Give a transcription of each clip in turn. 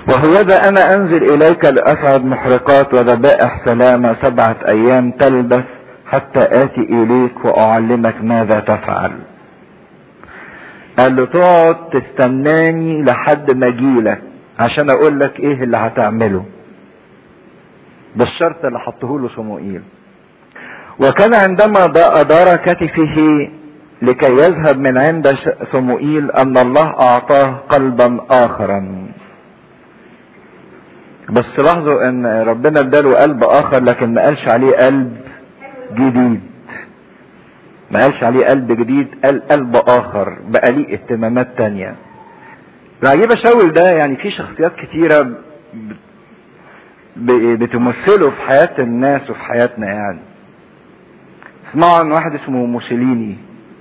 وهوذا انا انزل اليك لاسعد محرقات وذبائح سلامة سبعة ايام تلبث حتى اتي اليك واعلمك ماذا تفعل قال له تقعد تستناني لحد ما اجيلك عشان اقول لك ايه اللي هتعمله ده الشرط اللي حطه له صموئيل وكان عندما ادار كتفه لكي يذهب من عند صموئيل ان الله اعطاه قلبا اخرا بس لاحظوا ان ربنا اداله قلب اخر لكن ما قالش عليه قلب جديد ما قالش عليه قلب جديد قال قلب اخر بقى ليه اهتمامات تانية العجيبة شاول ده يعني في شخصيات كتيرة بتمثله في حياة الناس وفي حياتنا يعني اسمعوا عن واحد اسمه موسوليني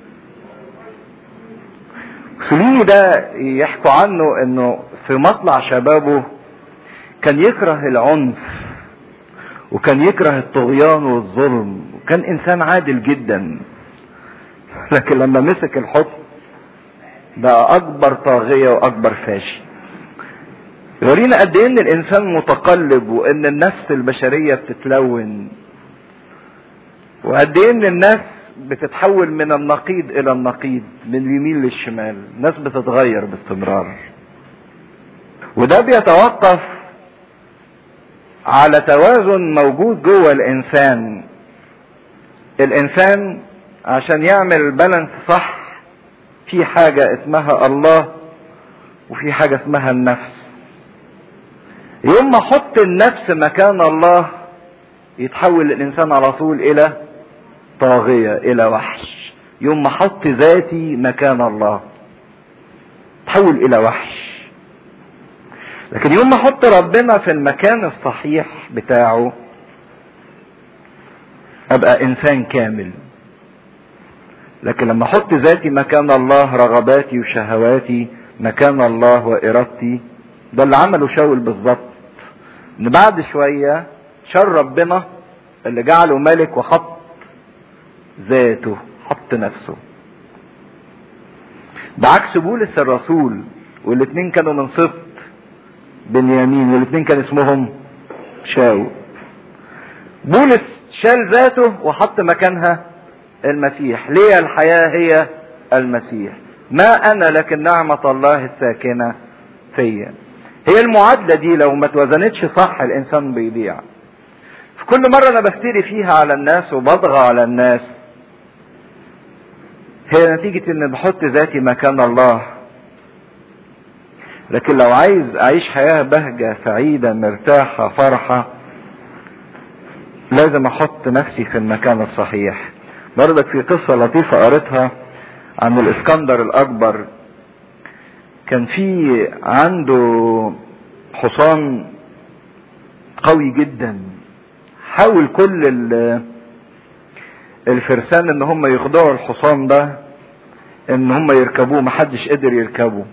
موسوليني ده يحكوا عنه انه في مطلع شبابه كان يكره العنف وكان يكره الطغيان والظلم وكان انسان عادل جدا لكن لما مسك الحكم بقى اكبر طاغية واكبر فاشي يورينا قد ايه ان الانسان متقلب وان النفس البشرية بتتلون وقد ايه ان الناس بتتحول من النقيض الى النقيض من اليمين للشمال الناس بتتغير باستمرار وده بيتوقف على توازن موجود جوه الانسان الانسان عشان يعمل بالانس صح في حاجة اسمها الله وفي حاجة اسمها النفس يوم ما احط النفس مكان الله يتحول الانسان على طول الى طاغية الى وحش يوم ما احط ذاتي مكان الله تحول الى وحش لكن يوم ما احط ربنا في المكان الصحيح بتاعه ابقى انسان كامل لكن لما احط ذاتي مكان الله رغباتي وشهواتي مكان الله وارادتي ده اللي عمله شاول بالظبط ان بعد شوية شر ربنا اللي جعله ملك وحط ذاته حط نفسه بعكس بولس الرسول والاثنين كانوا من سبط بنيامين والاثنين كان اسمهم شاول بولس شال ذاته وحط مكانها المسيح ليه الحياة هي المسيح ما انا لكن نعمة الله الساكنة فيا هي المعادلة دي لو ما توزنتش صح الانسان بيضيع في كل مرة انا بفتري فيها على الناس وبضغى على الناس هي نتيجة ان بحط ذاتي مكان الله لكن لو عايز اعيش حياة بهجة سعيدة مرتاحة فرحة لازم احط نفسي في المكان الصحيح برضك في قصة لطيفة قريتها عن الاسكندر الاكبر كان في عنده حصان قوي جدا حاول كل الفرسان ان هم يخضعوا الحصان ده ان هم يركبوه محدش قدر يركبه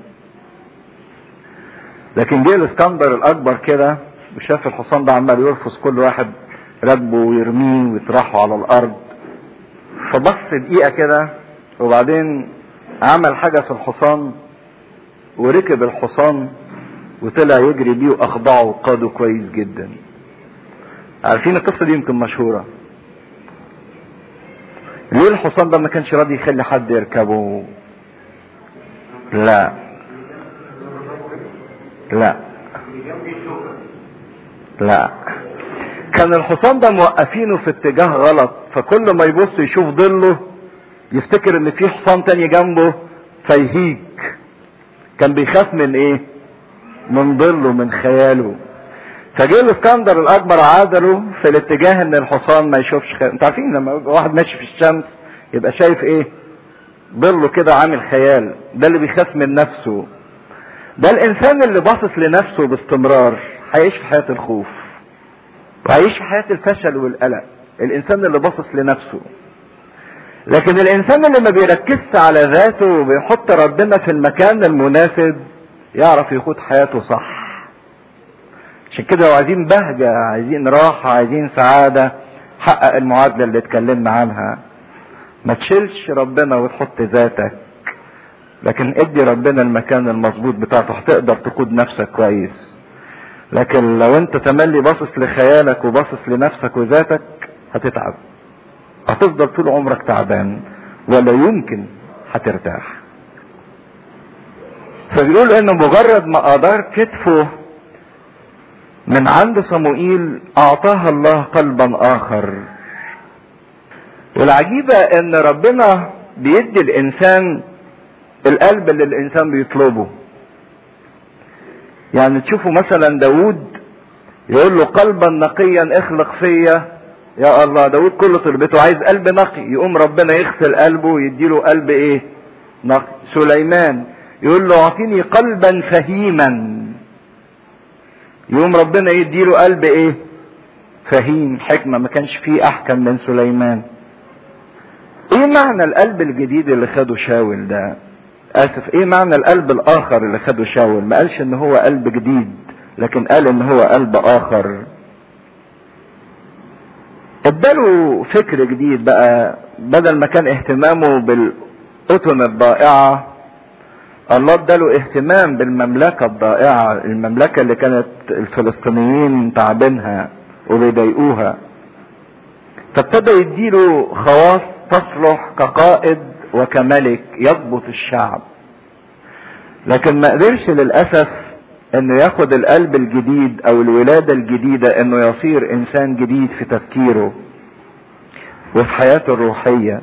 لكن جه الاسكندر الاكبر كده وشاف الحصان ده عمال يرفض كل واحد راكبه ويرميه ويطرحه على الارض فبص دقيقه كده وبعدين عمل حاجه في الحصان وركب الحصان وطلع يجري بيه واخضعه وقاده كويس جدا عارفين القصه دي يمكن مشهوره ليه الحصان ده ما كانش راضي يخلي حد يركبه لا لا لا كان الحصان ده موقفينه في اتجاه غلط فكل ما يبص يشوف ظله يفتكر ان في حصان تاني جنبه فيهيج كان بيخاف من ايه من ظله من خياله فجه الاسكندر الاكبر عادله في الاتجاه ان الحصان ما يشوفش خيال. انتوا عارفين لما واحد ماشي في الشمس يبقى شايف ايه ظله كده عامل خيال ده اللي بيخاف من نفسه ده الانسان اللي باصص لنفسه باستمرار هيعيش في حياه الخوف وهيعيش في حياه الفشل والقلق الانسان اللي باصص لنفسه لكن الانسان اللي ما بيركزش على ذاته وبيحط ربنا في المكان المناسب يعرف يخوض حياته صح عشان كده لو عايزين بهجة عايزين راحة عايزين سعادة حقق المعادلة اللي اتكلمنا عنها ما تشيلش ربنا وتحط ذاتك لكن ادي ربنا المكان المظبوط بتاعته هتقدر تقود نفسك كويس لكن لو انت تملي باصص لخيالك وباصص لنفسك وذاتك هتتعب هتفضل طول عمرك تعبان ولا يمكن هترتاح فبيقول انه مجرد ما ادار كتفه من عند صموئيل اعطاها الله قلبا اخر والعجيبة ان ربنا بيدي الانسان القلب اللي الانسان بيطلبه يعني تشوفوا مثلا داود يقول له قلبا نقيا اخلق فيا يا الله داود كل طلبته عايز قلب نقي يقوم ربنا يغسل قلبه ويديله قلب ايه نقي سليمان يقول له اعطيني قلبا فهيما يقوم ربنا يديله قلب ايه فهيم حكمة ما كانش فيه احكم من سليمان ايه معنى القلب الجديد اللي خده شاول ده اسف ايه معنى القلب الاخر اللي خده شاول ما قالش ان هو قلب جديد لكن قال ان هو قلب اخر اداله فكر جديد بقى بدل ما كان اهتمامه بالأتن الضائعة الله اداله اهتمام بالمملكة الضائعة المملكة اللي كانت الفلسطينيين تعبينها وبيضايقوها فابتدى يديله خواص تصلح كقائد وكملك يضبط الشعب لكن ما قدرش للأسف انه ياخد القلب الجديد او الولادة الجديدة انه يصير انسان جديد في تفكيره وفي حياته الروحية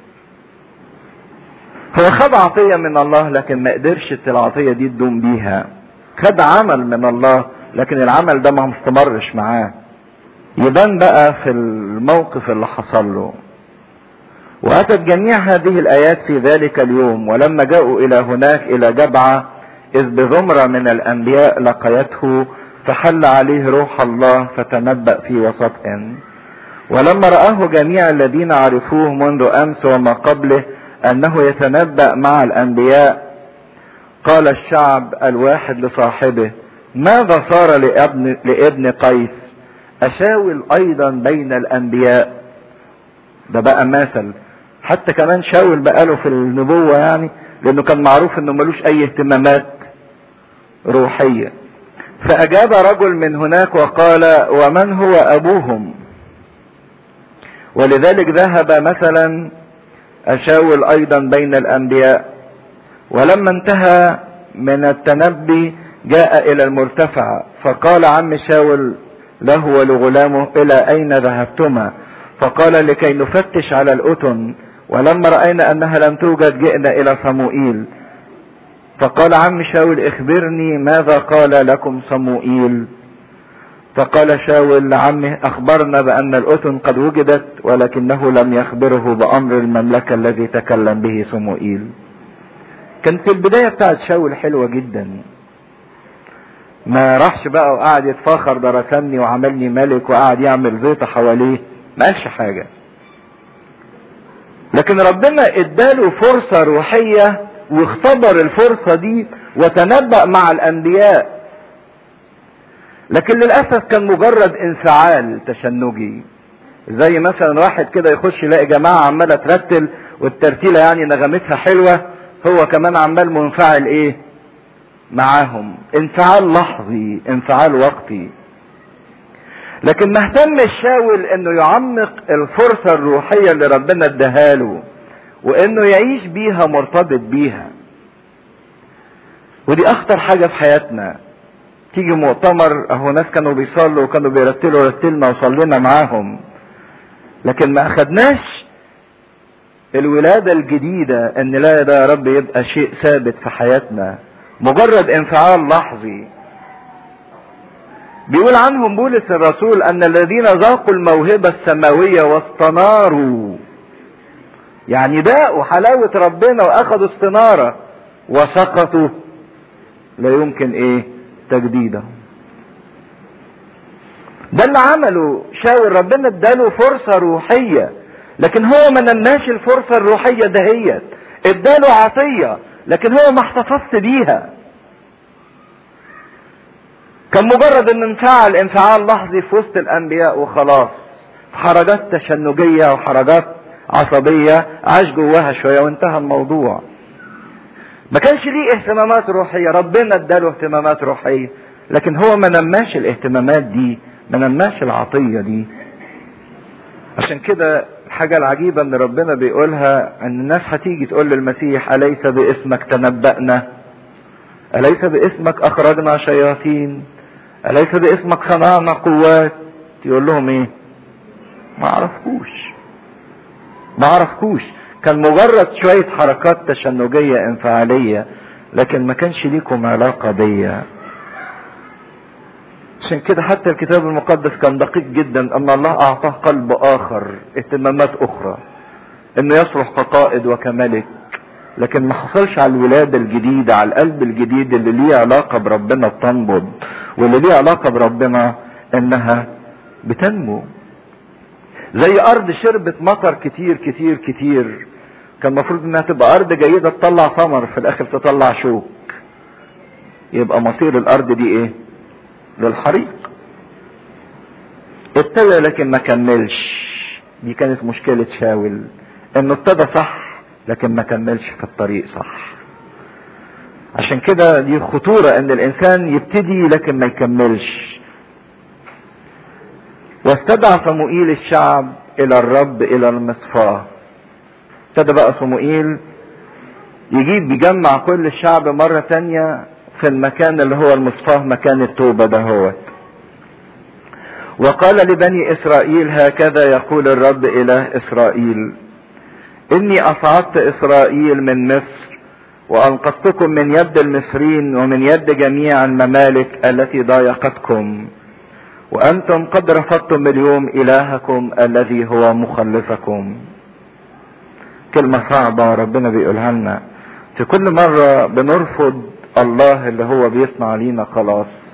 هو خد عطية من الله لكن ما قدرش العطية دي تدوم بيها خد عمل من الله لكن العمل ده ما مستمرش معاه يبان بقى في الموقف اللي حصل له واتت جميع هذه الايات في ذلك اليوم ولما جاءوا الى هناك الى جبعه إذ بزمرة من الأنبياء لقيته فحل عليه روح الله فتنبأ في وسطهم ولما رآه جميع الذين عرفوه منذ أمس وما قبله أنه يتنبأ مع الأنبياء قال الشعب الواحد لصاحبه ماذا صار لابن, لابن قيس أشاول أيضا بين الأنبياء ده بقى مثل حتى كمان شاول بقاله في النبوة يعني لأنه كان معروف أنه ملوش أي اهتمامات روحية فأجاب رجل من هناك وقال ومن هو أبوهم ولذلك ذهب مثلا أشاول أيضا بين الأنبياء ولما انتهى من التنبي جاء إلى المرتفع فقال عم شاول له ولغلامه إلى أين ذهبتما فقال لكي نفتش على الأتن ولما رأينا أنها لم توجد جئنا إلى صموئيل فقال عم شاول اخبرني ماذا قال لكم صموئيل فقال شاول لعمه اخبرنا بان الاتن قد وجدت ولكنه لم يخبره بامر المملكة الذي تكلم به صموئيل كانت البداية بتاعت شاول حلوة جدا ما راحش بقى وقعد يتفاخر ده رسمني وعملني ملك وقعد يعمل زيطة حواليه ما قالش حاجة لكن ربنا اداله فرصة روحية واختبر الفرصة دي وتنبأ مع الأنبياء لكن للأسف كان مجرد انفعال تشنجي زي مثلا واحد كده يخش يلاقي جماعة عمالة ترتل والترتيلة يعني نغمتها حلوة هو كمان عمال منفعل ايه معاهم انفعال لحظي انفعال وقتي لكن ما اهتمش شاول انه يعمق الفرصة الروحية اللي ربنا اداها له وانه يعيش بيها مرتبط بيها ودي اخطر حاجة في حياتنا تيجي مؤتمر اهو ناس كانوا بيصلوا وكانوا بيرتلوا رتلنا وصلينا معاهم لكن ما اخدناش الولادة الجديدة ان لا ده يا رب يبقى شيء ثابت في حياتنا مجرد انفعال لحظي بيقول عنهم بولس الرسول ان الذين ذاقوا الموهبة السماوية واستناروا يعني داقوا حلاوة ربنا واخدوا استنارة وسقطوا لا يمكن ايه تجديدهم ده اللي عمله شاول ربنا اداله فرصة روحية لكن هو ما نماش الفرصة الروحية دهيت اداله عطية لكن هو ما احتفظش بيها كان مجرد ان انفعل انفعال لحظي في وسط الانبياء وخلاص حركات تشنجية وحركات عصبية عاش جواها شوية وانتهى الموضوع ما كانش ليه اهتمامات روحية ربنا اداله اهتمامات روحية لكن هو ما نماش الاهتمامات دي ما نماش العطية دي عشان كده الحاجة العجيبة ان ربنا بيقولها ان الناس هتيجي تقول للمسيح أليس باسمك تنبأنا أليس باسمك أخرجنا شياطين أليس باسمك صنعنا قوات يقول لهم ايه ما عرفكوش ما عرفكوش كان مجرد شوية حركات تشنجية انفعالية لكن ما كانش ليكم علاقة بيا عشان كده حتى الكتاب المقدس كان دقيق جدا ان الله اعطاه قلب اخر اهتمامات اخرى انه يصلح كقائد وكملك لكن ما حصلش على الولادة الجديدة على القلب الجديد اللي ليه علاقة بربنا بتنبض واللي ليه علاقة بربنا انها بتنمو زي ارض شربت مطر كتير كتير كتير كان المفروض انها تبقى ارض جيدة تطلع ثمر في الاخر تطلع شوك يبقى مصير الارض دي ايه للحريق ابتدى لكن ما كملش دي كانت مشكلة شاول انه ابتدى صح لكن ما كملش في الطريق صح عشان كده دي خطورة ان الانسان يبتدي لكن ما يكملش واستدعى صموئيل الشعب الى الرب الى المصفاة ابتدى بقى صموئيل يجيب يجمع كل الشعب مرة تانية في المكان اللي هو المصفاه مكان التوبة ده هو وقال لبني اسرائيل هكذا يقول الرب اله اسرائيل اني اصعدت اسرائيل من مصر وانقذتكم من يد المصريين ومن يد جميع الممالك التي ضايقتكم وانتم قد رفضتم اليوم الهكم الذي هو مخلصكم كلمة صعبة ربنا بيقولها لنا في كل مرة بنرفض الله اللي هو بيصنع لينا خلاص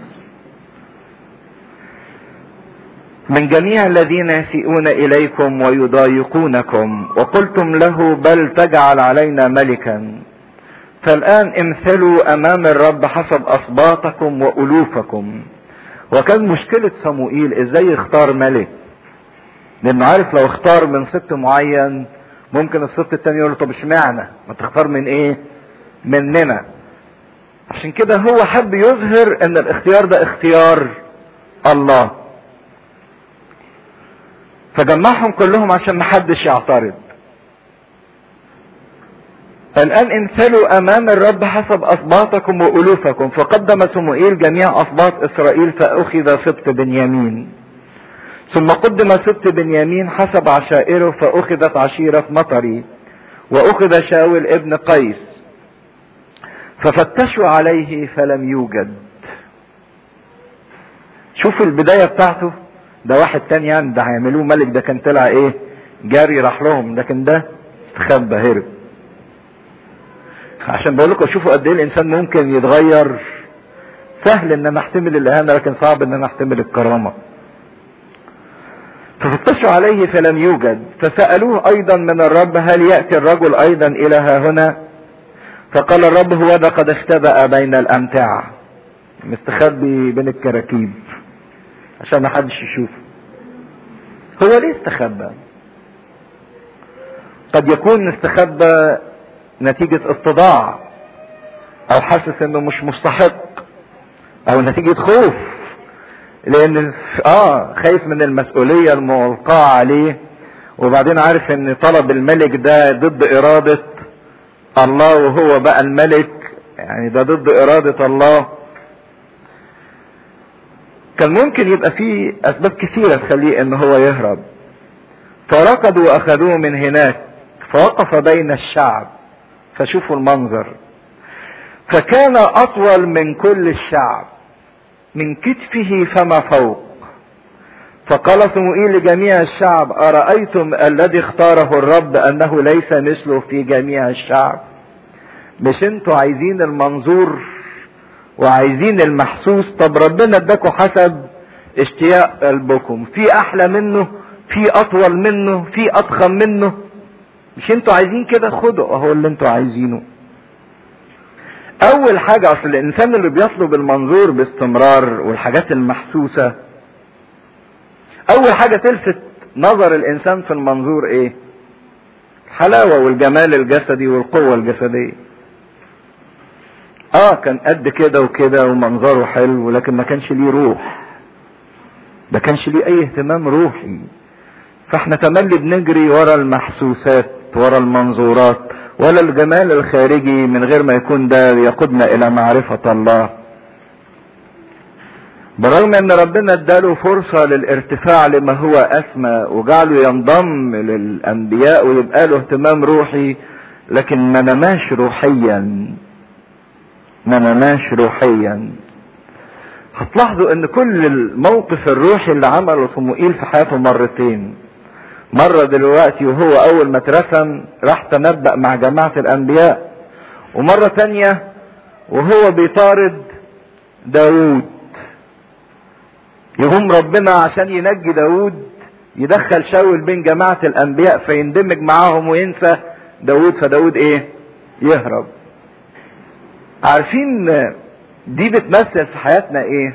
من جميع الذين يسيئون اليكم ويضايقونكم وقلتم له بل تجعل علينا ملكا فالان امثلوا امام الرب حسب اسباطكم والوفكم وكان مشكلة صموئيل ازاي يختار ملك لانه عارف لو اختار من سبط معين ممكن السبط التاني يقول له طب اشمعنى ما تختار من ايه مننا عشان كده هو حب يظهر ان الاختيار ده اختيار الله فجمعهم كلهم عشان محدش يعترض الآن امثلوا أمام الرب حسب أسباطكم وألوفكم فقدم سموئيل جميع أسباط إسرائيل فأخذ سبط بنيامين ثم قدم سبط بنيامين حسب عشائره فأخذت عشيرة مطري وأخذ شاول ابن قيس ففتشوا عليه فلم يوجد شوفوا البداية بتاعته ده واحد تاني يعني ده هيعملوه ملك ده كان طلع ايه جاري راح لهم لكن ده استخبى هرب عشان بقول لكم شوفوا قد ايه الانسان ممكن يتغير سهل ان انا احتمل الاهانه لكن صعب ان انا احتمل الكرامه ففتشوا عليه فلم يوجد فسالوه ايضا من الرب هل ياتي الرجل ايضا الى ها هنا فقال الرب هو ده قد اختبأ بين الامتعه مستخبي بين الكراكيب عشان ما حدش يشوفه هو ليه استخبى قد يكون استخبى نتيجة اتضاع او حاسس انه مش مستحق او نتيجة خوف لان اه خايف من المسؤولية الملقاة عليه وبعدين عارف ان طلب الملك ده ضد ارادة الله وهو بقى الملك يعني ده ضد ارادة الله كان ممكن يبقى فيه اسباب كثيرة تخليه ان هو يهرب فركضوا واخذوه من هناك فوقف بين الشعب فشوفوا المنظر فكان اطول من كل الشعب من كتفه فما فوق فقال صموئيل لجميع الشعب أرأيتم الذي اختاره الرب أنه ليس مثله في جميع الشعب مش انتوا عايزين المنظور وعايزين المحسوس طب ربنا اداكم حسب اشتياق قلبكم في احلى منه في اطول منه في اضخم منه مش انتوا عايزين كده خدوا اهو اللي انتوا عايزينه اول حاجة اصل الانسان اللي بيطلب المنظور باستمرار والحاجات المحسوسة اول حاجة تلفت نظر الانسان في المنظور ايه الحلاوة والجمال الجسدي والقوة الجسدية اه كان قد كده وكده ومنظره حلو لكن ما كانش ليه روح ما كانش ليه اي اهتمام روحي فاحنا تملي بنجري ورا المحسوسات ورا المنظورات ولا الجمال الخارجي من غير ما يكون ده يقودنا الى معرفة الله برغم ان ربنا اداله فرصة للارتفاع لما هو اسمى وجعله ينضم للانبياء ويبقى له اهتمام روحي لكن ما نماش روحيا ما نماش روحيا هتلاحظوا ان كل الموقف الروحي اللي عمله صموئيل في حياته مرتين مرة دلوقتي وهو اول ما اترسم راح تنبأ مع جماعة الانبياء ومرة تانية وهو بيطارد داود يقوم ربنا عشان ينجي داود يدخل شاول بين جماعة الانبياء فيندمج معاهم وينسى داود فداود ايه يهرب عارفين دي بتمثل في حياتنا ايه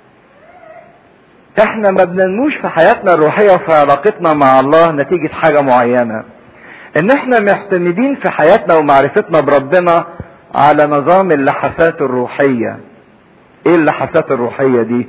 احنا ما بننموش في حياتنا الروحية وفي علاقتنا مع الله نتيجة حاجة معينة ان احنا معتمدين في حياتنا ومعرفتنا بربنا على نظام اللحسات الروحية ايه اللحسات الروحية دي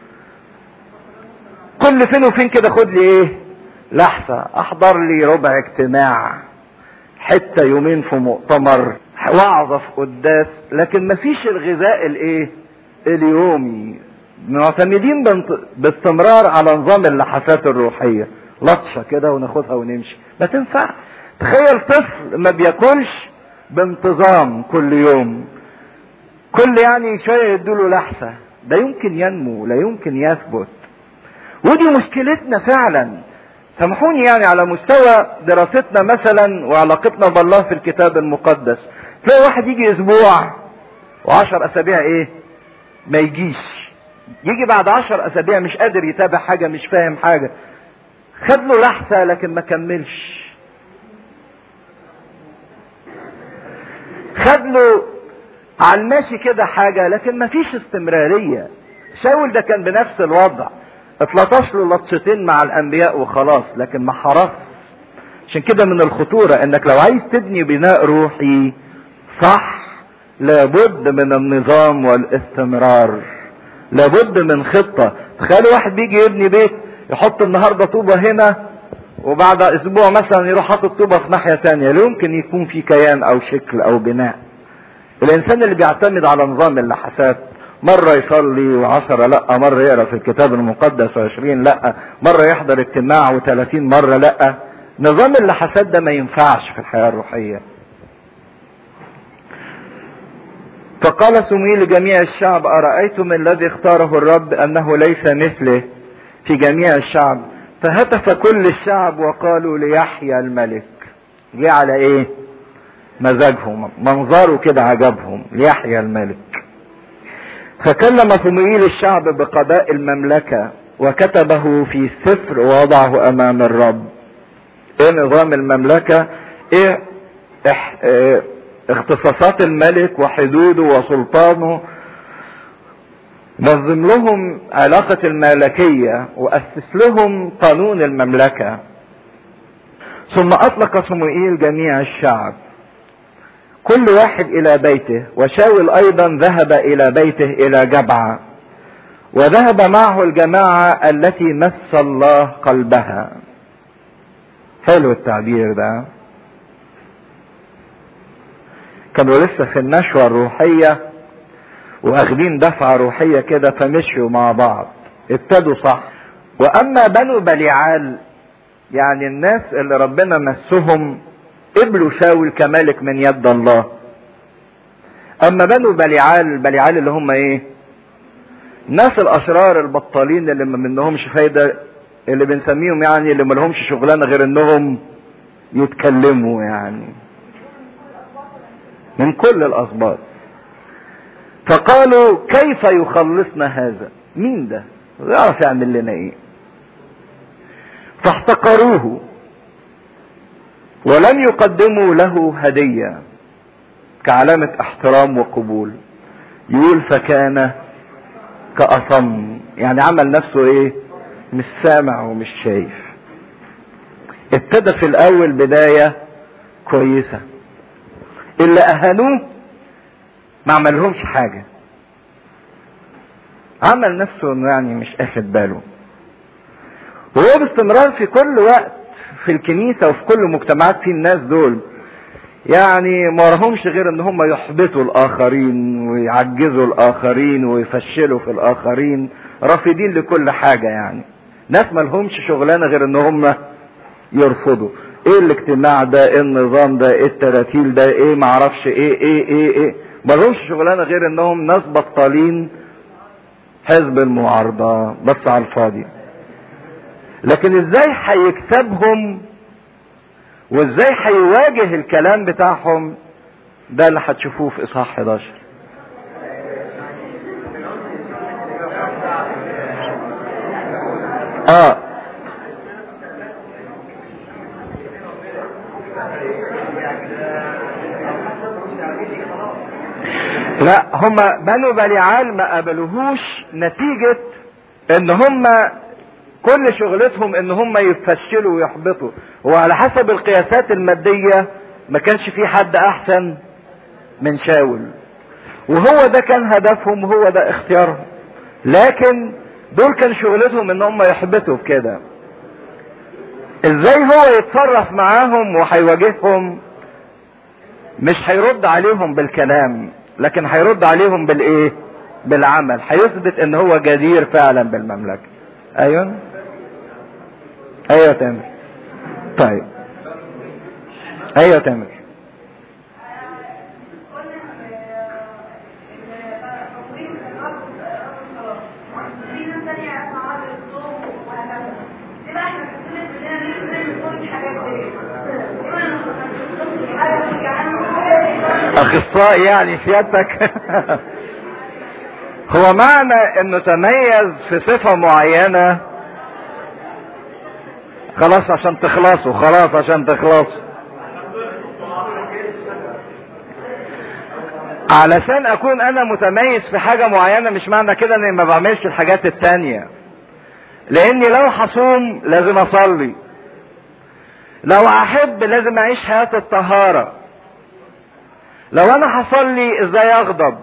كل فين وفين كده خد لي ايه لحظة احضر لي ربع اجتماع حتة يومين في مؤتمر وعظة في قداس لكن مفيش الغذاء الايه اليومي معتمدين باستمرار على نظام اللحسات الروحية لطشة كده وناخدها ونمشي ما تنفع تخيل طفل ما بياكلش بانتظام كل يوم كل يعني شوية يدوله لحسة ده يمكن ينمو لا يمكن يثبت ودي مشكلتنا فعلا سامحوني يعني على مستوى دراستنا مثلا وعلاقتنا بالله في الكتاب المقدس تلاقي واحد يجي اسبوع وعشر اسابيع ايه ما يجيش يجي بعد عشر اسابيع مش قادر يتابع حاجة مش فاهم حاجة خد له لحسة لكن ما كملش خد له على الماشي كده حاجة لكن ما فيش استمرارية شاول ده كان بنفس الوضع اتلطش له لطشتين مع الانبياء وخلاص لكن ما حرص عشان كده من الخطورة انك لو عايز تبني بناء روحي صح لابد من النظام والاستمرار لابد من خطة تخيلوا واحد بيجي يبني بيت يحط النهاردة طوبة هنا وبعد اسبوع مثلا يروح حاطط طوبة في ناحية تانية لا يمكن يكون في كيان او شكل او بناء الانسان اللي بيعتمد على نظام اللحسات مرة يصلي وعشرة لا مرة يقرأ في الكتاب المقدس وعشرين لا مرة يحضر اجتماع وثلاثين مرة لا نظام اللحسات ده ما ينفعش في الحياة الروحية فقال سمويل لجميع الشعب أرأيتم الذي اختاره الرب أنه ليس مثله في جميع الشعب فهتف كل الشعب وقالوا ليحيى الملك جه على ايه مزاجهم منظره كده عجبهم ليحيى الملك فكلم صموئيل الشعب بقضاء المملكة وكتبه في سفر ووضعه امام الرب ايه نظام المملكة ايه, إيه اختصاصات الملك وحدوده وسلطانه نظم لهم علاقة الملكية وأسس لهم قانون المملكة ثم أطلق صموئيل جميع الشعب كل واحد إلى بيته وشاول أيضا ذهب إلى بيته إلى جبعة وذهب معه الجماعة التي مس الله قلبها حلو التعبير ده كانوا لسه في النشوة الروحية واخدين دفعة روحية كده فمشوا مع بعض ابتدوا صح واما بنو بليعال يعني الناس اللي ربنا مسهم قبلوا شاول كملك من يد الله اما بنو بليعال بليعال اللي هم ايه الناس الاشرار البطالين اللي ما منهمش فايدة اللي بنسميهم يعني اللي ما لهمش شغلانه غير انهم يتكلموا يعني من كل الاسباط فقالوا كيف يخلصنا هذا مين ده يعرف يعمل لنا ايه فاحتقروه ولم يقدموا له هدية كعلامة احترام وقبول يقول فكان كأصم يعني عمل نفسه ايه مش سامع ومش شايف ابتدى في الاول بداية كويسة اللي اهانوه ما عملهمش حاجة عمل نفسه انه يعني مش اخد باله وهو باستمرار في كل وقت في الكنيسة وفي كل مجتمعات في الناس دول يعني ما وراهمش غير ان هم يحبطوا الاخرين ويعجزوا الاخرين ويفشلوا في الاخرين رافضين لكل حاجة يعني ناس ما لهمش شغلانة غير ان هم يرفضوا ايه الاجتماع ده ايه النظام ده ايه التراتيل ده ايه معرفش ايه ايه ايه ايه ما لهمش شغلانة غير انهم ناس بطالين حزب المعارضة بس على الفاضي لكن ازاي هيكسبهم وازاي هيواجه الكلام بتاعهم ده اللي هتشوفوه في اصحاح 11 اه لا هما بنو بليعال ما قبلوهوش نتيجة ان هما كل شغلتهم ان هم يفشلوا ويحبطوا وعلى حسب القياسات المادية ما كانش في حد احسن من شاول وهو ده كان هدفهم وهو ده اختيارهم لكن دول كان شغلتهم ان هم يحبطوا بكده ازاي هو يتصرف معاهم وهيواجههم مش هيرد عليهم بالكلام لكن هيرد عليهم بالايه بالعمل هيثبت ان هو جدير فعلا بالمملكه ايوه ايوه تامر طيب ايوه تامر اخصائي يعني سيادتك هو معنى انه تميز في صفة معينة خلاص عشان تخلصوا خلاص عشان تخلصوا علشان اكون انا متميز في حاجة معينة مش معنى كده اني ما بعملش الحاجات التانية لاني لو هصوم لازم اصلي لو احب لازم اعيش حياة الطهارة لو انا هصلي ازاي اغضب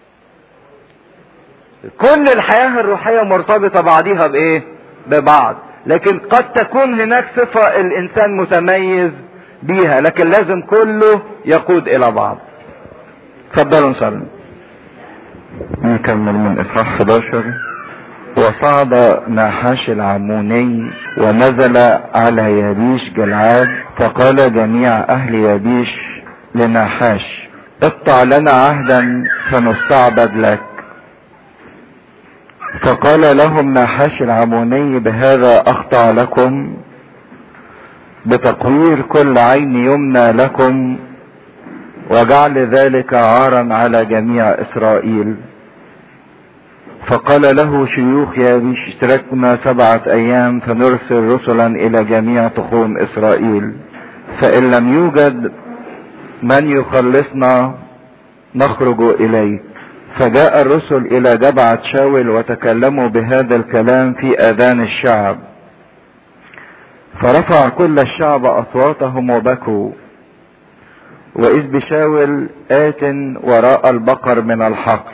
كل الحياة الروحية مرتبطة بعضيها بايه ببعض لكن قد تكون هناك صفة الانسان متميز بيها لكن لازم كله يقود الى بعض تفضلوا نصلي نكمل من اصحاح 11 وصعد ناحاش العموني ونزل على يبيش جلعاد فقال جميع اهل يبيش لناحاش اقطع لنا عهدا فنستعبد لك فقال لهم ناحاش العموني بهذا اقطع لكم بتقوير كل عين يمنى لكم وجعل ذلك عارا على جميع اسرائيل فقال له شيوخ يابيش اشتركنا سبعة ايام فنرسل رسلا الى جميع تخوم اسرائيل فان لم يوجد من يخلصنا نخرج اليك فجاء الرسل الى جبعة شاول وتكلموا بهذا الكلام في اذان الشعب فرفع كل الشعب اصواتهم وبكوا واذ بشاول ات وراء البقر من الحقل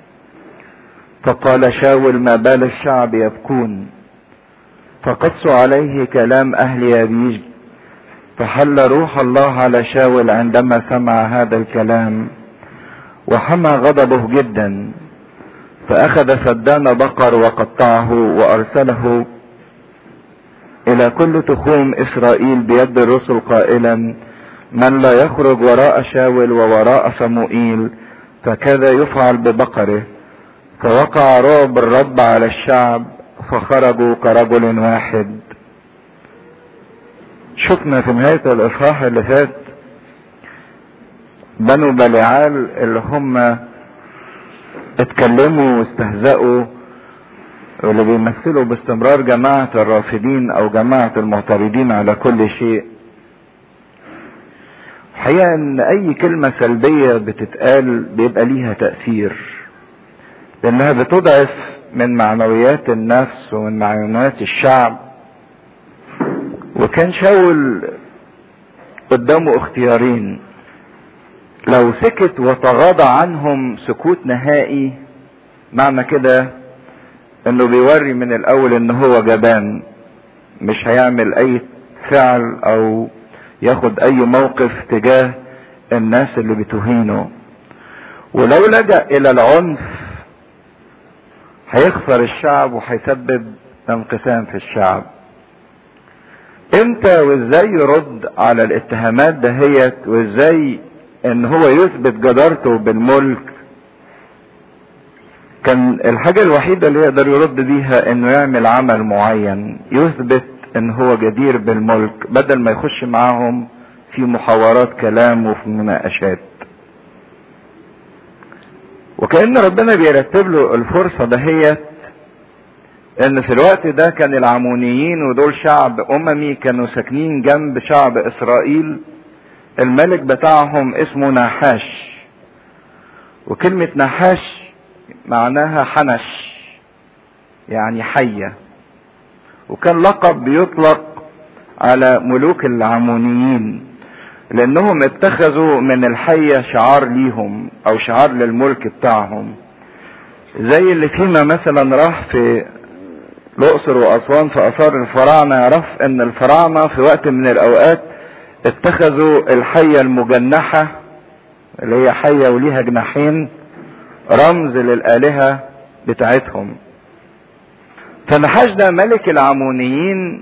فقال شاول ما بال الشعب يبكون فقصوا عليه كلام اهل يبيج فحل روح الله على شاول عندما سمع هذا الكلام وحمى غضبه جدا فاخذ فدان بقر وقطعه وارسله الى كل تخوم اسرائيل بيد الرسل قائلا من لا يخرج وراء شاول ووراء صموئيل فكذا يفعل ببقره فوقع رعب الرب على الشعب فخرجوا كرجل واحد شفنا في نهاية الإصحاح اللي فات بنو بليعال اللي هم اتكلموا واستهزأوا واللي بيمثلوا باستمرار جماعة الرافضين أو جماعة المعترضين على كل شيء الحقيقة إن أي كلمة سلبية بتتقال بيبقى ليها تأثير لأنها بتضعف من معنويات النفس ومن معنويات الشعب وكان شاول قدامه اختيارين لو سكت وتغاضى عنهم سكوت نهائي معنى كده انه بيوري من الاول ان هو جبان مش هيعمل اي فعل او ياخد اي موقف تجاه الناس اللي بتهينه ولو لجأ الى العنف هيخسر الشعب وهيسبب انقسام في الشعب امتى وازاي يرد على الاتهامات دهيت وازاي ان هو يثبت جدارته بالملك كان الحاجة الوحيدة اللي يقدر يرد بيها انه يعمل عمل معين يثبت ان هو جدير بالملك بدل ما يخش معاهم في محاورات كلام وفي مناقشات وكأن ربنا بيرتب له الفرصة دهيت ان في الوقت ده كان العمونيين ودول شعب اممي كانوا ساكنين جنب شعب اسرائيل الملك بتاعهم اسمه نحاش وكلمة نحاش معناها حنش يعني حية وكان لقب بيطلق على ملوك العمونيين لانهم اتخذوا من الحية شعار ليهم او شعار للملك بتاعهم زي اللي فيما مثلا راح في الاقصر واسوان في اثار الفراعنه يعرف ان الفراعنه في وقت من الاوقات اتخذوا الحيه المجنحه اللي هي حيه وليها جناحين رمز للالهه بتاعتهم فنحاش ده ملك العمونيين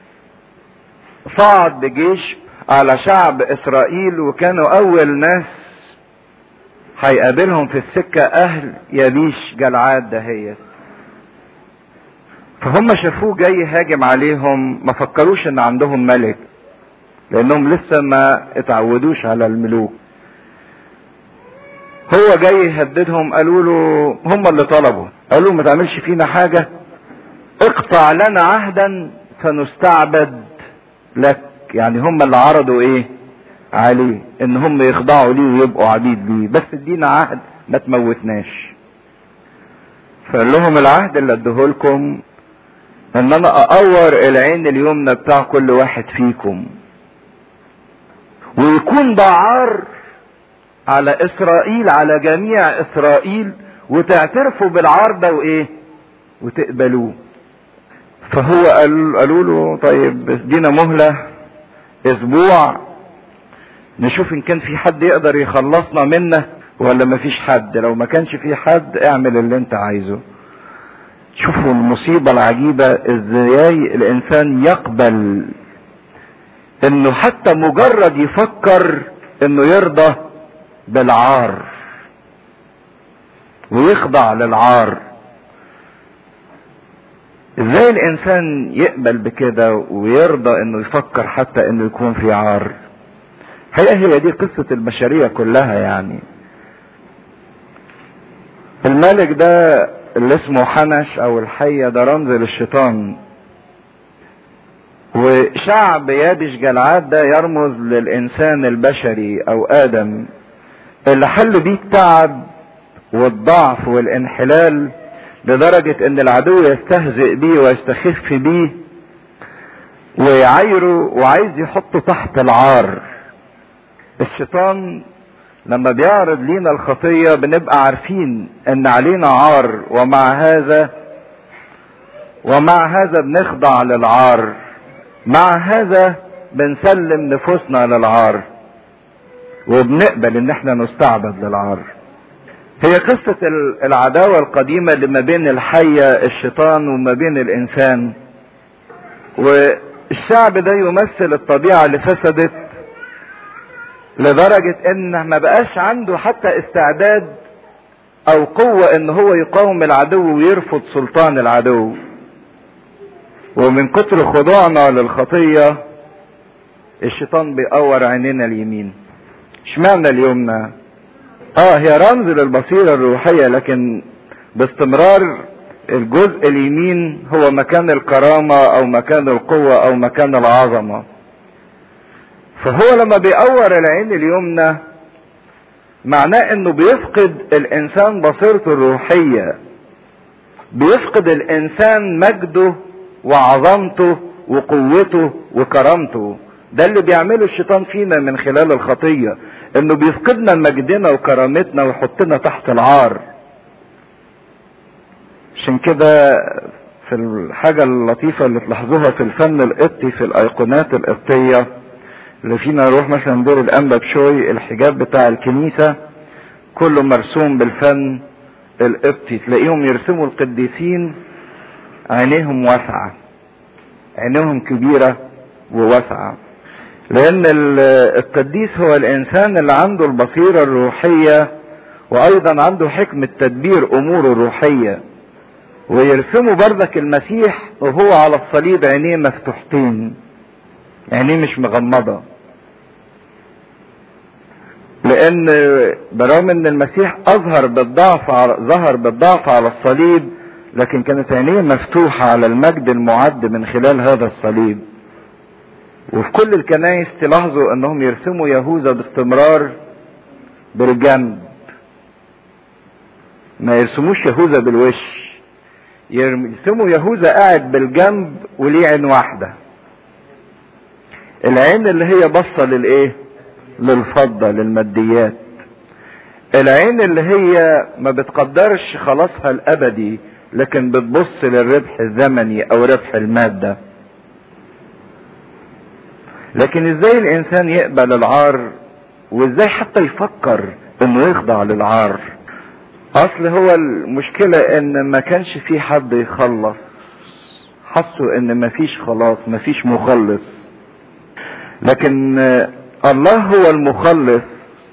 صعد بجيش على شعب اسرائيل وكانوا اول ناس هيقابلهم في السكه اهل يبيش جلعاد دهيت فهم شافوه جاي هاجم عليهم ما فكروش ان عندهم ملك لانهم لسه ما اتعودوش على الملوك هو جاي يهددهم قالوا له هم اللي طلبوا قالوا له ما تعملش فينا حاجة اقطع لنا عهدا فنستعبد لك يعني هم اللي عرضوا ايه عليه ان هم يخضعوا ليه ويبقوا عبيد ليه بس ادينا عهد ما تموتناش فقال لهم العهد اللي اديهولكم ان انا اقور العين اليمنى بتاع كل واحد فيكم ويكون ده عار على اسرائيل على جميع اسرائيل وتعترفوا بالعار ده وايه وتقبلوه فهو قال قالوا له طيب ادينا مهلة اسبوع نشوف ان كان في حد يقدر يخلصنا منه ولا مفيش حد لو ما كانش في حد اعمل اللي انت عايزه شوفوا المصيبة العجيبة ازاي الانسان يقبل انه حتى مجرد يفكر انه يرضى بالعار ويخضع للعار ازاي الانسان يقبل بكده ويرضى انه يفكر حتى انه يكون في عار هي هي دي قصة البشرية كلها يعني الملك ده اللي اسمه حنش او الحية ده رمز للشيطان وشعب يابش جلعاد ده يرمز للانسان البشري او ادم اللي حل بيه التعب والضعف والانحلال لدرجة ان العدو يستهزئ بيه ويستخف بيه ويعايره وعايز يحطه تحت العار الشيطان لما بيعرض لينا الخطية بنبقى عارفين ان علينا عار ومع هذا ومع هذا بنخضع للعار مع هذا بنسلم نفوسنا للعار وبنقبل ان احنا نستعبد للعار هي قصة العداوة القديمة اللي ما بين الحية الشيطان وما بين الانسان والشعب ده يمثل الطبيعة اللي فسدت لدرجة ان ما بقاش عنده حتى استعداد او قوة ان هو يقاوم العدو ويرفض سلطان العدو ومن كتر خضوعنا للخطية الشيطان بيقور عينينا اليمين اشمعنى اليمنى اه هي رمز للبصيرة الروحية لكن باستمرار الجزء اليمين هو مكان الكرامة او مكان القوة او مكان العظمة فهو لما بيقور العين اليمنى معناه انه بيفقد الانسان بصيرته الروحية بيفقد الانسان مجده وعظمته وقوته وكرامته ده اللي بيعمله الشيطان فينا من خلال الخطية انه بيفقدنا مجدنا وكرامتنا ويحطنا تحت العار عشان كده في الحاجة اللطيفة اللي تلاحظوها في الفن القبطي في الايقونات القبطية اللي فينا نروح مثلا دير الانبا بشوي الحجاب بتاع الكنيسة كله مرسوم بالفن القبطي تلاقيهم يرسموا القديسين عينيهم واسعة عينيهم كبيرة وواسعة لان القديس هو الانسان اللي عنده البصيرة الروحية وايضا عنده حكمة تدبير اموره الروحية ويرسموا بردك المسيح وهو على الصليب عينيه مفتوحتين عينيه مش مغمضة لان برغم ان المسيح اظهر بالضعف ظهر بالضعف على الصليب لكن كانت عينيه مفتوحة على المجد المعد من خلال هذا الصليب وفي كل الكنائس تلاحظوا انهم يرسموا يهوذا باستمرار بالجنب ما يرسموش يهوذا بالوش يرسموا يهوذا قاعد بالجنب وليه عين واحدة العين اللي هي بصة للايه للفضة للماديات العين اللي هي ما بتقدرش خلاصها الابدي لكن بتبص للربح الزمني او ربح المادة لكن ازاي الانسان يقبل العار وازاي حتى يفكر انه يخضع للعار اصل هو المشكلة ان ما كانش في حد يخلص حسوا ان ما فيش خلاص ما فيش مخلص لكن الله هو المخلص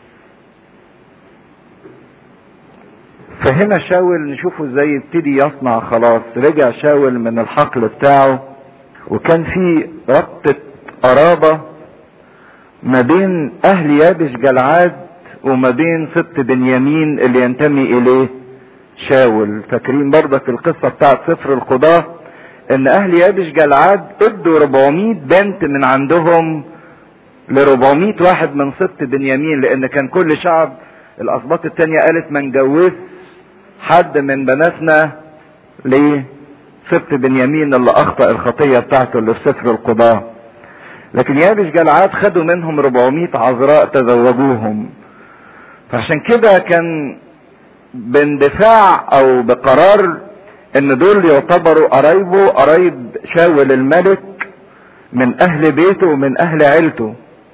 فهنا شاول نشوفه ازاي يبتدي يصنع خلاص رجع شاول من الحقل بتاعه وكان في ربطة قرابة ما بين اهل يابش جلعاد وما بين سبط بنيامين اللي ينتمي اليه شاول فاكرين برضك القصة بتاعت سفر القضاة ان اهل يابش جلعاد ادوا 400 بنت من عندهم ل 400 واحد من سبط بنيامين لان كان كل شعب الاسباط التانية قالت ما نجوز حد من بناتنا ليه سبط بنيامين اللي اخطأ الخطية بتاعته اللي في سفر القضاة لكن يابش جلعاد خدوا منهم 400 عذراء تزوجوهم فعشان كده كان باندفاع او بقرار ان دول يعتبروا قرايبه قرايب شاول الملك من اهل بيته ومن اهل عيلته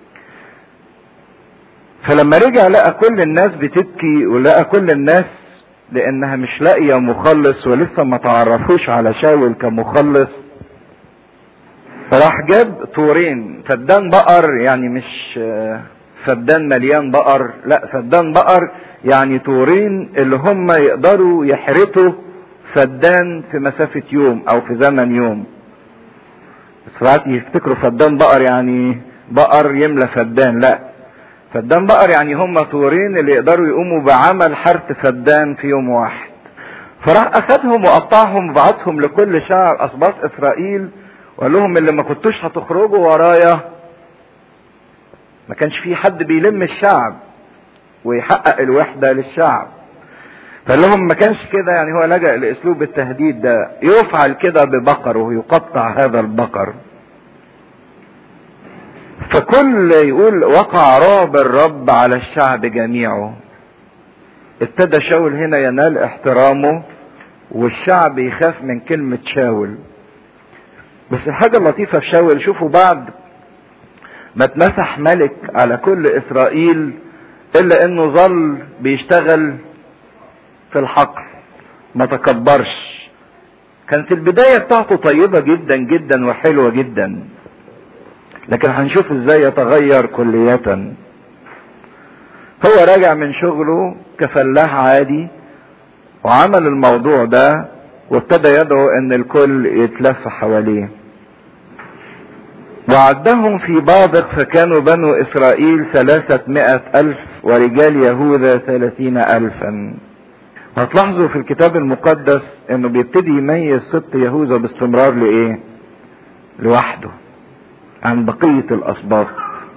فلما رجع لقى كل الناس بتبكي ولقى كل الناس لانها مش لاقيه مخلص ولسه ما تعرفوش على شاول كمخلص راح جاب طورين فدان بقر يعني مش فدان مليان بقر لا فدان بقر يعني طورين اللي هم يقدروا يحرتوا فدان في مسافة يوم او في زمن يوم ساعات يفتكروا فدان بقر يعني بقر يملى فدان لا فدان بقر يعني هم طورين اللي يقدروا يقوموا بعمل حرث فدان في يوم واحد فراح اخدهم وقطعهم وبعتهم لكل شعب اسباط اسرائيل وقال لهم اللي ما كنتوش هتخرجوا ورايا ما كانش في حد بيلم الشعب ويحقق الوحدة للشعب فقال لهم ما كانش كده يعني هو لجأ لاسلوب التهديد ده يفعل كده ببقر ويقطع هذا البقر فكل يقول وقع رعب الرب على الشعب جميعه ابتدى شاول هنا ينال احترامه والشعب يخاف من كلمة شاول بس الحاجة اللطيفة في شاول شوفوا بعد ما اتمسح ملك على كل اسرائيل الا انه ظل بيشتغل في الحقل ما تكبرش كانت البداية بتاعته طيبة جدا جدا وحلوة جدا لكن هنشوف ازاي يتغير كلية هو راجع من شغله كفلاح عادي وعمل الموضوع ده وابتدى يدعو ان الكل يتلف حواليه وعدهم في بابق فكانوا بنو اسرائيل ثلاثة مئة الف ورجال يهوذا ثلاثين الفا هتلاحظوا في الكتاب المقدس انه بيبتدي يميز سبط يهوذا باستمرار لايه لوحده عن بقية الاسباط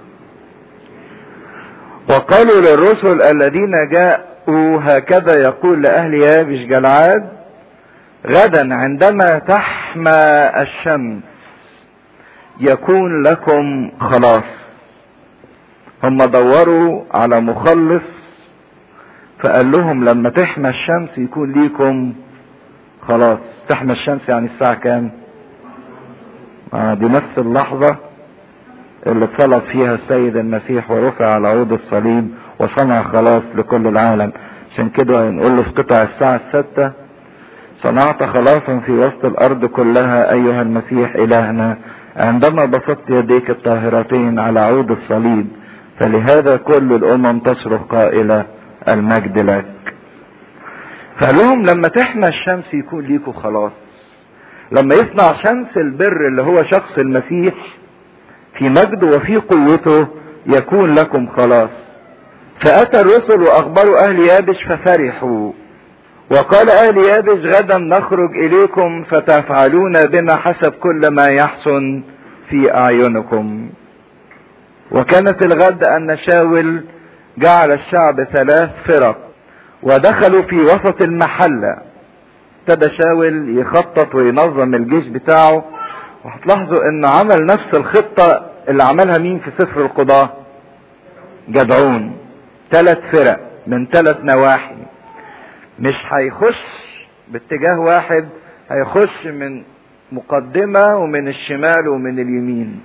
وقالوا للرسل الذين جاءوا هكذا يقول لأهل يابش جلعاد غدا عندما تحمى الشمس يكون لكم خلاص هم دوروا على مخلص فقال لهم لما تحمى الشمس يكون ليكم خلاص تحمى الشمس يعني الساعة كام آه دي نفس اللحظة اللي اتصلب فيها السيد المسيح ورفع على عود الصليب وصنع خلاص لكل العالم عشان كده نقول له في قطع الساعة الستة صنعت خلاصا في وسط الأرض كلها أيها المسيح إلهنا عندما بسطت يديك الطاهرتين على عود الصليب فلهذا كل الأمم تصرخ قائلة المجد لك فقال لهم لما تحمى الشمس يكون ليكوا خلاص لما يصنع شمس البر اللي هو شخص المسيح في مجده وفي قوته يكون لكم خلاص فأتى الرسل وأخبروا أهل يابش ففرحوا وقال أهل يابش غدا نخرج إليكم فتفعلون بنا حسب كل ما يحسن في أعينكم وكانت الغد أن شاول جعل الشعب ثلاث فرق ودخلوا في وسط المحلة ابتدى شاول يخطط وينظم الجيش بتاعه وهتلاحظوا ان عمل نفس الخطة اللي عملها مين في سفر القضاة جدعون ثلاث فرق من ثلاث نواحي مش هيخش باتجاه واحد هيخش من مقدمة ومن الشمال ومن اليمين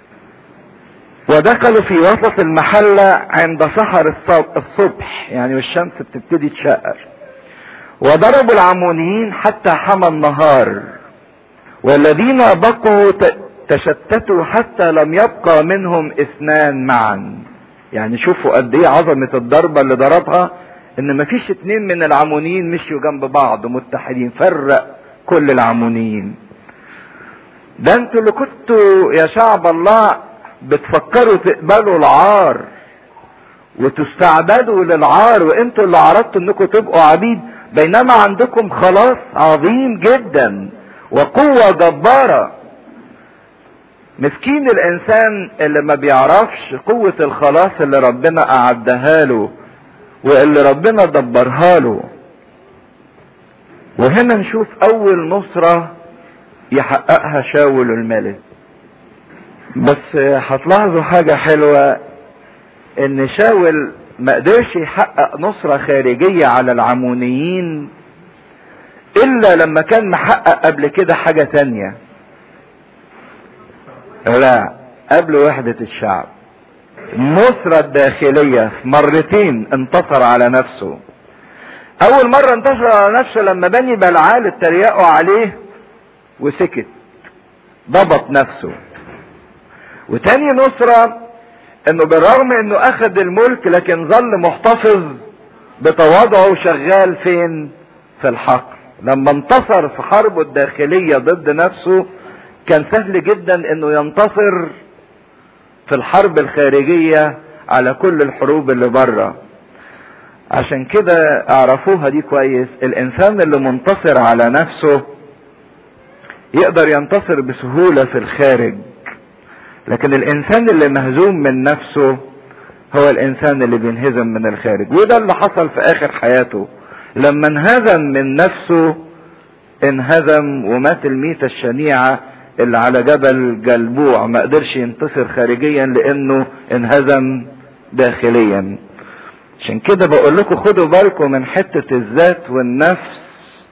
ودخلوا في وسط المحلة عند سحر الصبح يعني والشمس بتبتدي تشقر وضربوا العمونيين حتى حمى النهار والذين بقوا تشتتوا حتى لم يبقى منهم اثنان معا يعني شوفوا قد ايه عظمة الضربة اللي ضربها ان مفيش اتنين من العمونيين مشيوا جنب بعض متحدين فرق كل العمونيين ده انتوا اللي كنتوا يا شعب الله بتفكروا تقبلوا العار وتستعبدوا للعار وانتوا اللي عرضتوا انكم تبقوا عبيد بينما عندكم خلاص عظيم جدا وقوة جبارة مسكين الانسان اللي ما بيعرفش قوة الخلاص اللي ربنا اعدها له واللي ربنا دبرها له وهنا نشوف اول نصرة يحققها شاول الملك بس هتلاحظوا حاجة حلوة ان شاول ما قدرش يحقق نصرة خارجية على العمونيين الا لما كان محقق قبل كده حاجة تانية لا قبل وحدة الشعب النصرة الداخلية مرتين انتصر على نفسه اول مرة انتصر على نفسه لما بني بلعال اتريقوا عليه وسكت ضبط نفسه وتاني نصرة انه بالرغم انه اخذ الملك لكن ظل محتفظ بتواضعه شغال فين في الحقل لما انتصر في حربه الداخلية ضد نفسه كان سهل جدا انه ينتصر في الحرب الخارجية على كل الحروب اللي بره عشان كده اعرفوها دي كويس الانسان اللي منتصر على نفسه يقدر ينتصر بسهولة في الخارج لكن الانسان اللي مهزوم من نفسه هو الانسان اللي بينهزم من الخارج وده اللي حصل في اخر حياته لما انهزم من نفسه انهزم ومات الميتة الشنيعة اللي على جبل جلبوع ما قدرش ينتصر خارجيا لانه انهزم داخليا عشان كده بقول لكم خدوا بالكم من حتة الذات والنفس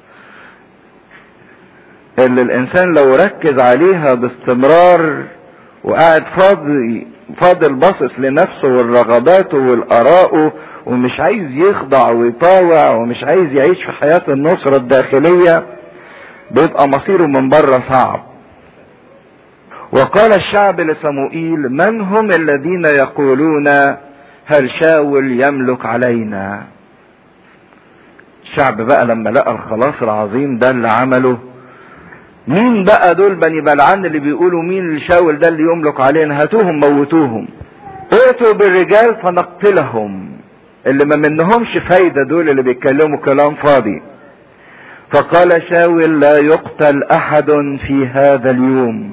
اللي الانسان لو ركز عليها باستمرار وقاعد فاضي فاضل باصص لنفسه والرغباته والآراءه ومش عايز يخضع ويطاوع ومش عايز يعيش في حياة النصرة الداخلية بيبقى مصيره من بره صعب وقال الشعب لصموئيل من هم الذين يقولون هل شاول يملك علينا الشعب بقى لما لقى الخلاص العظيم ده اللي عمله مين بقى دول بني بلعان اللي بيقولوا مين اللي شاول ده اللي يملك علينا هاتوهم موتوهم ائتوا بالرجال فنقتلهم اللي ما منهمش فايدة دول اللي بيتكلموا كلام فاضي فقال شاول لا يقتل احد في هذا اليوم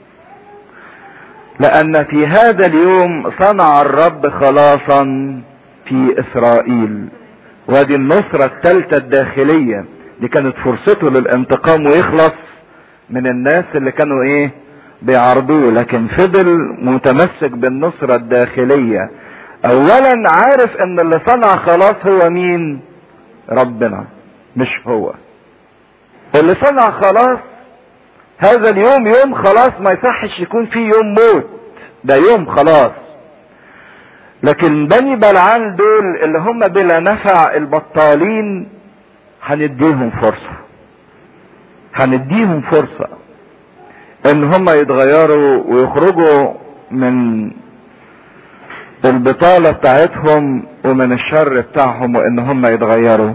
لان في هذا اليوم صنع الرب خلاصا في اسرائيل وادي النصرة الثالثة الداخلية دي كانت فرصته للانتقام ويخلص من الناس اللي كانوا ايه بيعرضوه لكن فضل متمسك بالنصرة الداخلية اولا عارف ان اللي صنع خلاص هو مين ربنا مش هو اللي صنع خلاص هذا اليوم يوم خلاص ما يصحش يكون فيه يوم موت ده يوم خلاص لكن بني بلعان دول اللي هم بلا نفع البطالين هنديهم فرصة هنديهم فرصة ان هم يتغيروا ويخرجوا من البطالة بتاعتهم ومن الشر بتاعهم وان هم يتغيروا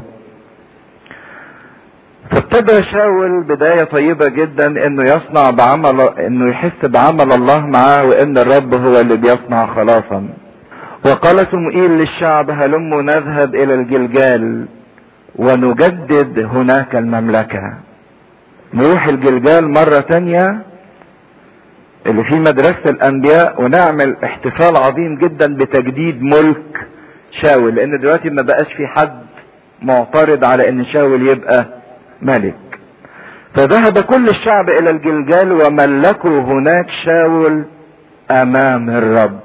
فابتدى شاول بداية طيبة جدا انه يصنع بعمل انه يحس بعمل الله معاه وان الرب هو اللي بيصنع خلاصا وقال سمئيل للشعب هلموا نذهب الى الجلجال ونجدد هناك المملكة نروح الجلجال مرة تانية اللي في مدرسة الانبياء ونعمل احتفال عظيم جدا بتجديد ملك شاول لان دلوقتي ما بقاش في حد معترض على ان شاول يبقى ملك فذهب كل الشعب الى الجلجال وملكوا هناك شاول امام الرب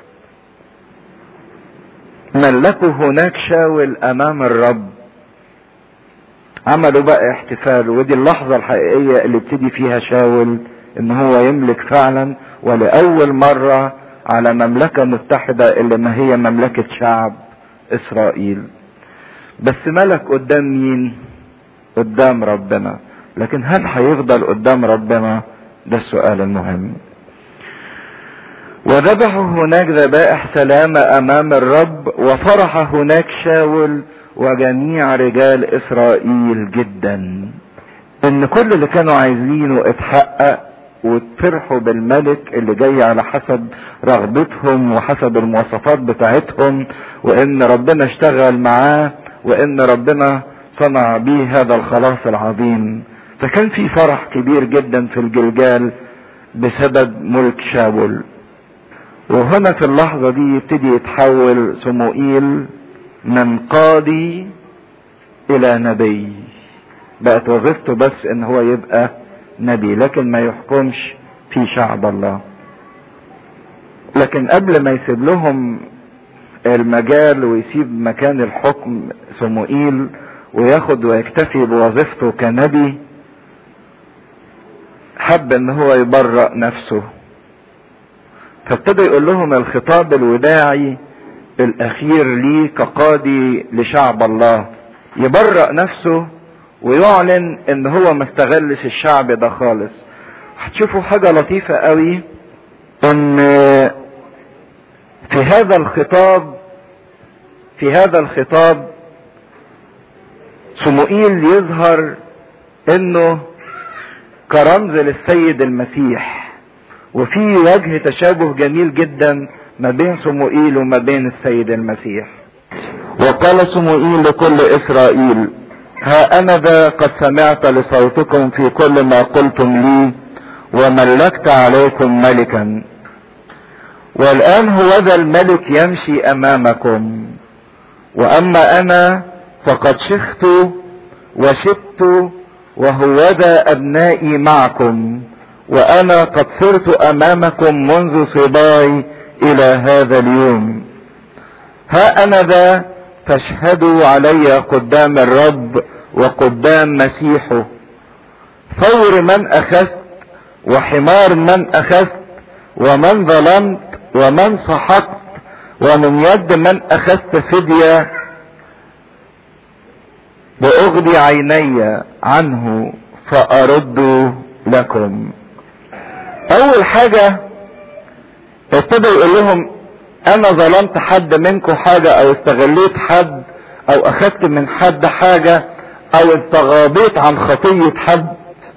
ملكوا هناك شاول امام الرب عملوا بقى احتفال ودي اللحظة الحقيقية اللي ابتدي فيها شاول ان هو يملك فعلا ولأول مرة على مملكة متحدة اللي ما هي مملكة شعب اسرائيل بس ملك قدام مين قدام ربنا لكن هل هيفضل قدام ربنا ده السؤال المهم وذبحوا هناك ذبائح سلامة امام الرب وفرح هناك شاول وجميع رجال اسرائيل جدا ان كل اللي كانوا عايزينه اتحقق وتفرحوا بالملك اللي جاي على حسب رغبتهم وحسب المواصفات بتاعتهم وان ربنا اشتغل معاه وان ربنا صنع بيه هذا الخلاص العظيم فكان في فرح كبير جدا في الجلجال بسبب ملك شاول وهنا في اللحظة دي يبتدي يتحول صموئيل من قاضي الى نبي بقت وظيفته بس ان هو يبقى نبي لكن ما يحكمش في شعب الله لكن قبل ما يسيب لهم المجال ويسيب مكان الحكم صموئيل وياخد ويكتفي بوظيفته كنبي حب ان هو يبرأ نفسه فابتدى يقول لهم الخطاب الوداعي الاخير ليه كقاضي لشعب الله يبرأ نفسه ويعلن ان هو ما استغلش الشعب ده خالص هتشوفوا حاجة لطيفة قوي ان في هذا الخطاب في هذا الخطاب صموئيل يظهر انه كرمز للسيد المسيح وفي وجه تشابه جميل جدا ما بين صموئيل وما بين السيد المسيح وقال صموئيل لكل اسرائيل ها انا ذا قد سمعت لصوتكم في كل ما قلتم لي وملكت عليكم ملكا والان هو ذا الملك يمشي امامكم واما انا فقد شخت وشبت وهوذا ابنائي معكم وانا قد صرت امامكم منذ صباي الى هذا اليوم ها انا ذا فاشهدوا علي قدام الرب وقدام مسيحه ثور من اخذت وحمار من اخذت ومن ظلمت ومن سحقت ومن يد من اخذت فدية واغضي عيني عنه فارد لكم اول حاجة ابتدى يقول لهم انا ظلمت حد منكم حاجة او استغليت حد او اخدت من حد حاجة او تغاضيت عن خطية حد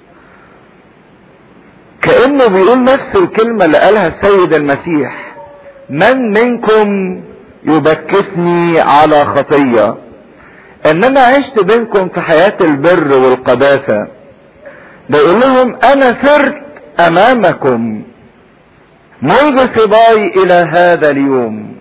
كأنه بيقول نفس الكلمة اللي قالها السيد المسيح من منكم يبكتني على خطية انما عشت بينكم في حياة البر والقداسة بيقول لهم انا سرت امامكم منذ صباي الى هذا اليوم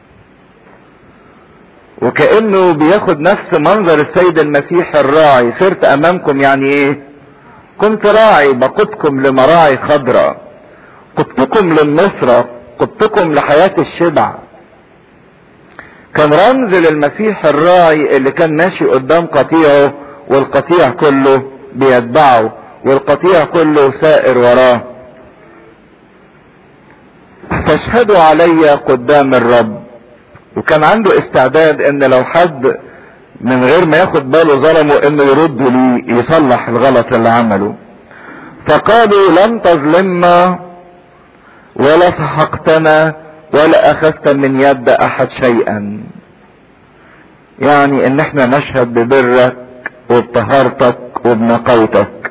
وكأنه بياخد نفس منظر السيد المسيح الراعي سرت امامكم يعني ايه كنت راعي بقودكم لمراعي خضراء قدتكم للنصرة قدتكم لحياة الشبع كان رمز للمسيح الراعي اللي كان ماشي قدام قطيعه والقطيع كله بيتبعه والقطيع كله سائر وراه فاشهدوا علي قدام الرب وكان عنده استعداد ان لو حد من غير ما ياخد باله ظلمه انه يرد لي يصلح الغلط اللي عمله فقالوا لم تظلمنا ولا سحقتنا ولا اخذت من يد احد شيئا يعني ان احنا نشهد ببرك وبطهارتك وبنقاوتك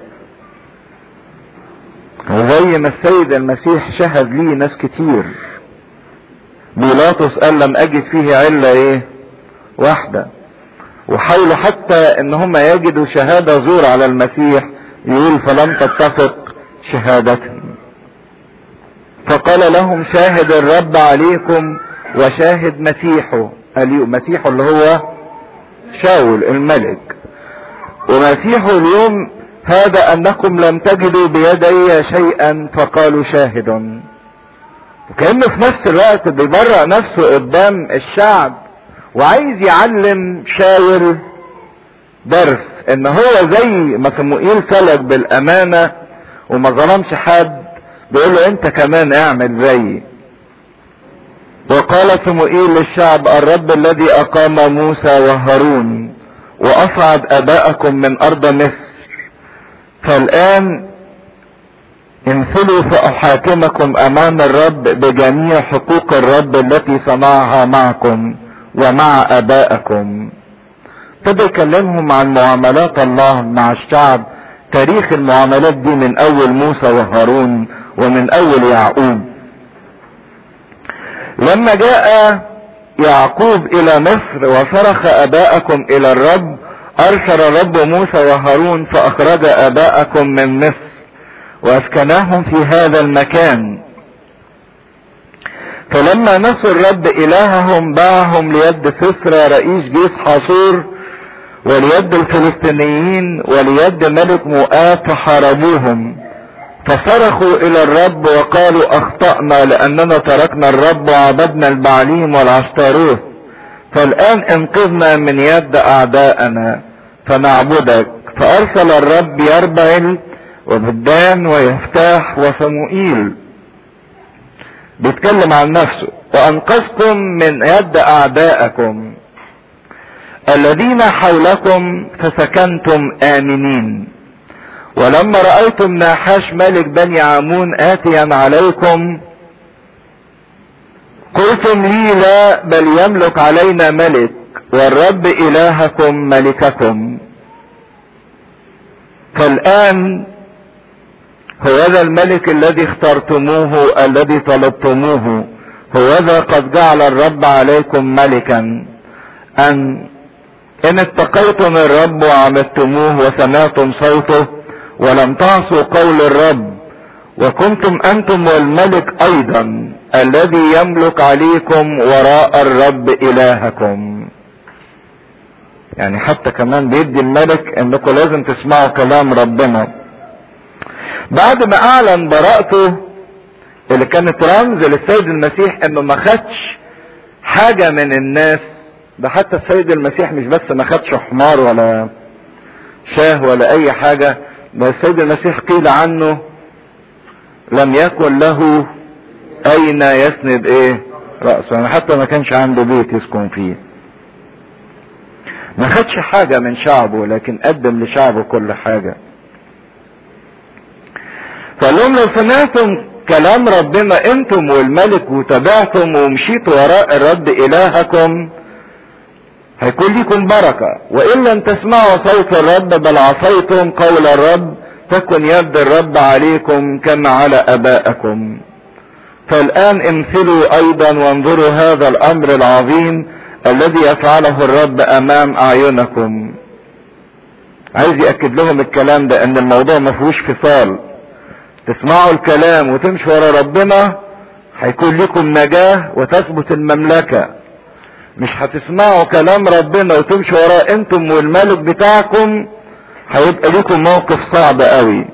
وزي ما السيد المسيح شهد ليه ناس كتير بيلاطس قال لم اجد فيه علة ايه واحدة وحاولوا حتى ان هم يجدوا شهادة زور على المسيح يقول فلم تتفق شهادتهم فقال لهم شاهد الرب عليكم وشاهد مسيحه اليوم مسيحه اللي هو شاول الملك ومسيحه اليوم هذا انكم لم تجدوا بيدي شيئا فقالوا شاهد وكأنه في نفس الوقت بيبرأ نفسه قدام الشعب وعايز يعلم شاول درس ان هو زي ما صموئيل سلك بالامانة وما ظلمش حد بيقول له انت كمان اعمل زيي وقال صموئيل للشعب الرب الذي اقام موسى وهارون واصعد اباءكم من ارض مصر فالان امثلوا فاحاكمكم امام الرب بجميع حقوق الرب التي صنعها معكم ومع ابائكم ابتدى يكلمهم عن معاملات الله مع الشعب تاريخ المعاملات دي من اول موسى وهارون ومن اول يعقوب لما جاء يعقوب الى مصر وصرخ اباءكم الى الرب ارسل الرب موسى وهارون فاخرج اباءكم من مصر واسكناهم في هذا المكان فلما نسوا الرب الههم باعهم ليد سسرى رئيس جيش حصور وليد الفلسطينيين وليد ملك مؤاب فحاربوهم فصرخوا الى الرب وقالوا اخطأنا لاننا تركنا الرب وعبدنا البعليم والعشتاروث فالان انقذنا من يد اعدائنا فنعبدك فارسل الرب يربعل وبدان ويفتاح وصموئيل بيتكلم عن نفسه وانقذكم من يد اعدائكم الذين حولكم فسكنتم امنين ولما رأيتم ناحاش ملك بني عمون آتيا عليكم قلتم لي لا بل يملك علينا ملك والرب إلهكم ملككم فالآن هو ذا الملك الذي اخترتموه الذي طلبتموه هو ذا قد جعل الرب عليكم ملكا أن إن اتقيتم الرب وعبدتموه وسمعتم صوته ولم تعصوا قول الرب وكنتم انتم والملك ايضا الذي يملك عليكم وراء الرب الهكم يعني حتى كمان بيدي الملك انكم لازم تسمعوا كلام ربنا بعد ما اعلن براءته اللي كانت رمز للسيد المسيح انه ما خدش حاجة من الناس ده حتى السيد المسيح مش بس ما خدش حمار ولا شاه ولا اي حاجة ده السيد المسيح قيل عنه لم يكن له اين يسند ايه رأسه يعني حتى ما كانش عنده بيت يسكن فيه ما خدش حاجة من شعبه لكن قدم لشعبه كل حاجة فقال لهم لو سمعتم كلام ربنا انتم والملك وتبعتم ومشيتوا وراء الرب الهكم هيكون لكم بركة وإن لم تسمعوا صوت الرب بل عصيتم قول الرب تكن يد الرب عليكم كما على أبائكم فالآن امثلوا أيضا وانظروا هذا الأمر العظيم الذي يفعله الرب أمام أعينكم عايز يأكد لهم الكلام ده ان الموضوع ما فيهوش فصال تسمعوا الكلام وتمشوا ورا ربنا هيكون لكم نجاة وتثبت المملكة مش هتسمعوا كلام ربنا وتمشوا وراه انتم والملك بتاعكم هيبقى لكم موقف صعب قوي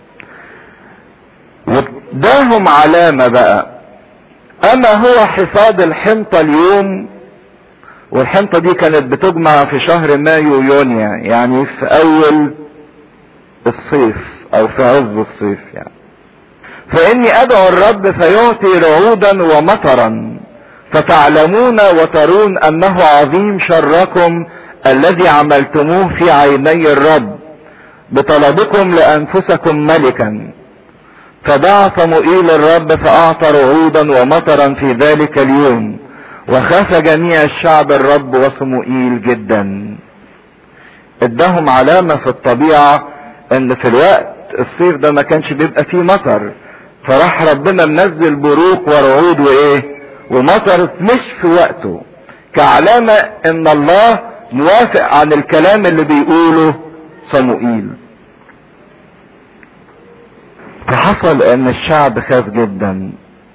واداهم علامة بقى اما هو حصاد الحنطة اليوم والحنطة دي كانت بتجمع في شهر مايو يونيو يعني في اول الصيف او في عز الصيف يعني فاني ادعو الرب فيعطي رعودا ومطرا فتعلمون وترون انه عظيم شركم الذي عملتموه في عيني الرب بطلبكم لانفسكم ملكا فدعا صموئيل الرب فاعطى رعودا ومطرا في ذلك اليوم وخاف جميع الشعب الرب وصموئيل جدا ادهم علامة في الطبيعة ان في الوقت الصيف ده ما كانش بيبقى فيه مطر فراح ربنا منزل بروق ورعود وايه ومطر مش في وقته كعلامة ان الله موافق عن الكلام اللي بيقوله صموئيل فحصل ان الشعب خاف جدا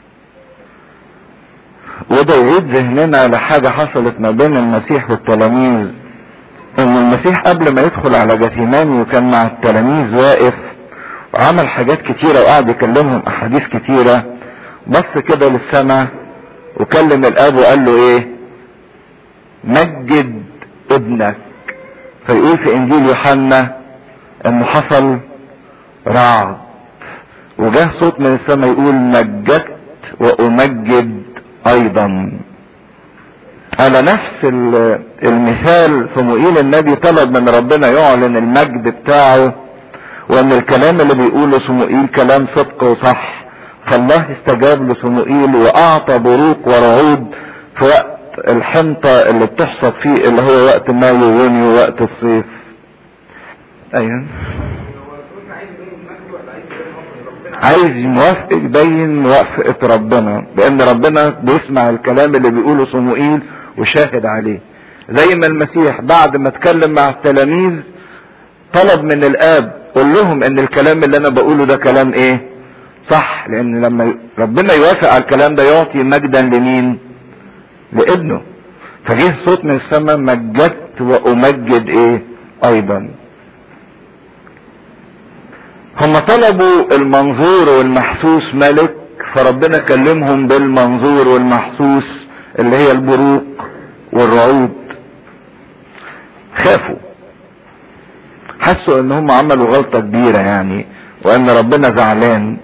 وده يعيد ذهننا لحاجة حصلت ما بين المسيح والتلاميذ ان المسيح قبل ما يدخل على جثيماني وكان مع التلاميذ واقف وعمل حاجات كتيرة وقعد يكلمهم احاديث كتيرة بص كده للسماء وكلم الاب وقال له ايه مجد ابنك فيقول في انجيل يوحنا انه حصل رعد وجاه صوت من السماء يقول مجدت وامجد ايضا على نفس المثال صموئيل النبي طلب من ربنا يعلن المجد بتاعه وان الكلام اللي بيقوله صموئيل كلام صدق وصح فالله استجاب لصموئيل واعطى بروق ورعود في وقت الحنطة اللي بتحصد فيه اللي هو وقت مايو يونيو وقت الصيف ايوه عايز موافق يبين موافقة ربنا لان ربنا بيسمع الكلام اللي بيقوله صموئيل وشاهد عليه زي ما المسيح بعد ما اتكلم مع التلاميذ طلب من الاب قول لهم ان الكلام اللي انا بقوله ده كلام ايه صح لان لما ربنا يوافق على الكلام ده يعطي مجدا لمين لابنه فجه صوت من السماء مجدت وامجد ايه ايضا هم طلبوا المنظور والمحسوس ملك فربنا كلمهم بالمنظور والمحسوس اللي هي البروق والرعود خافوا حسوا ان هم عملوا غلطة كبيرة يعني وان ربنا زعلان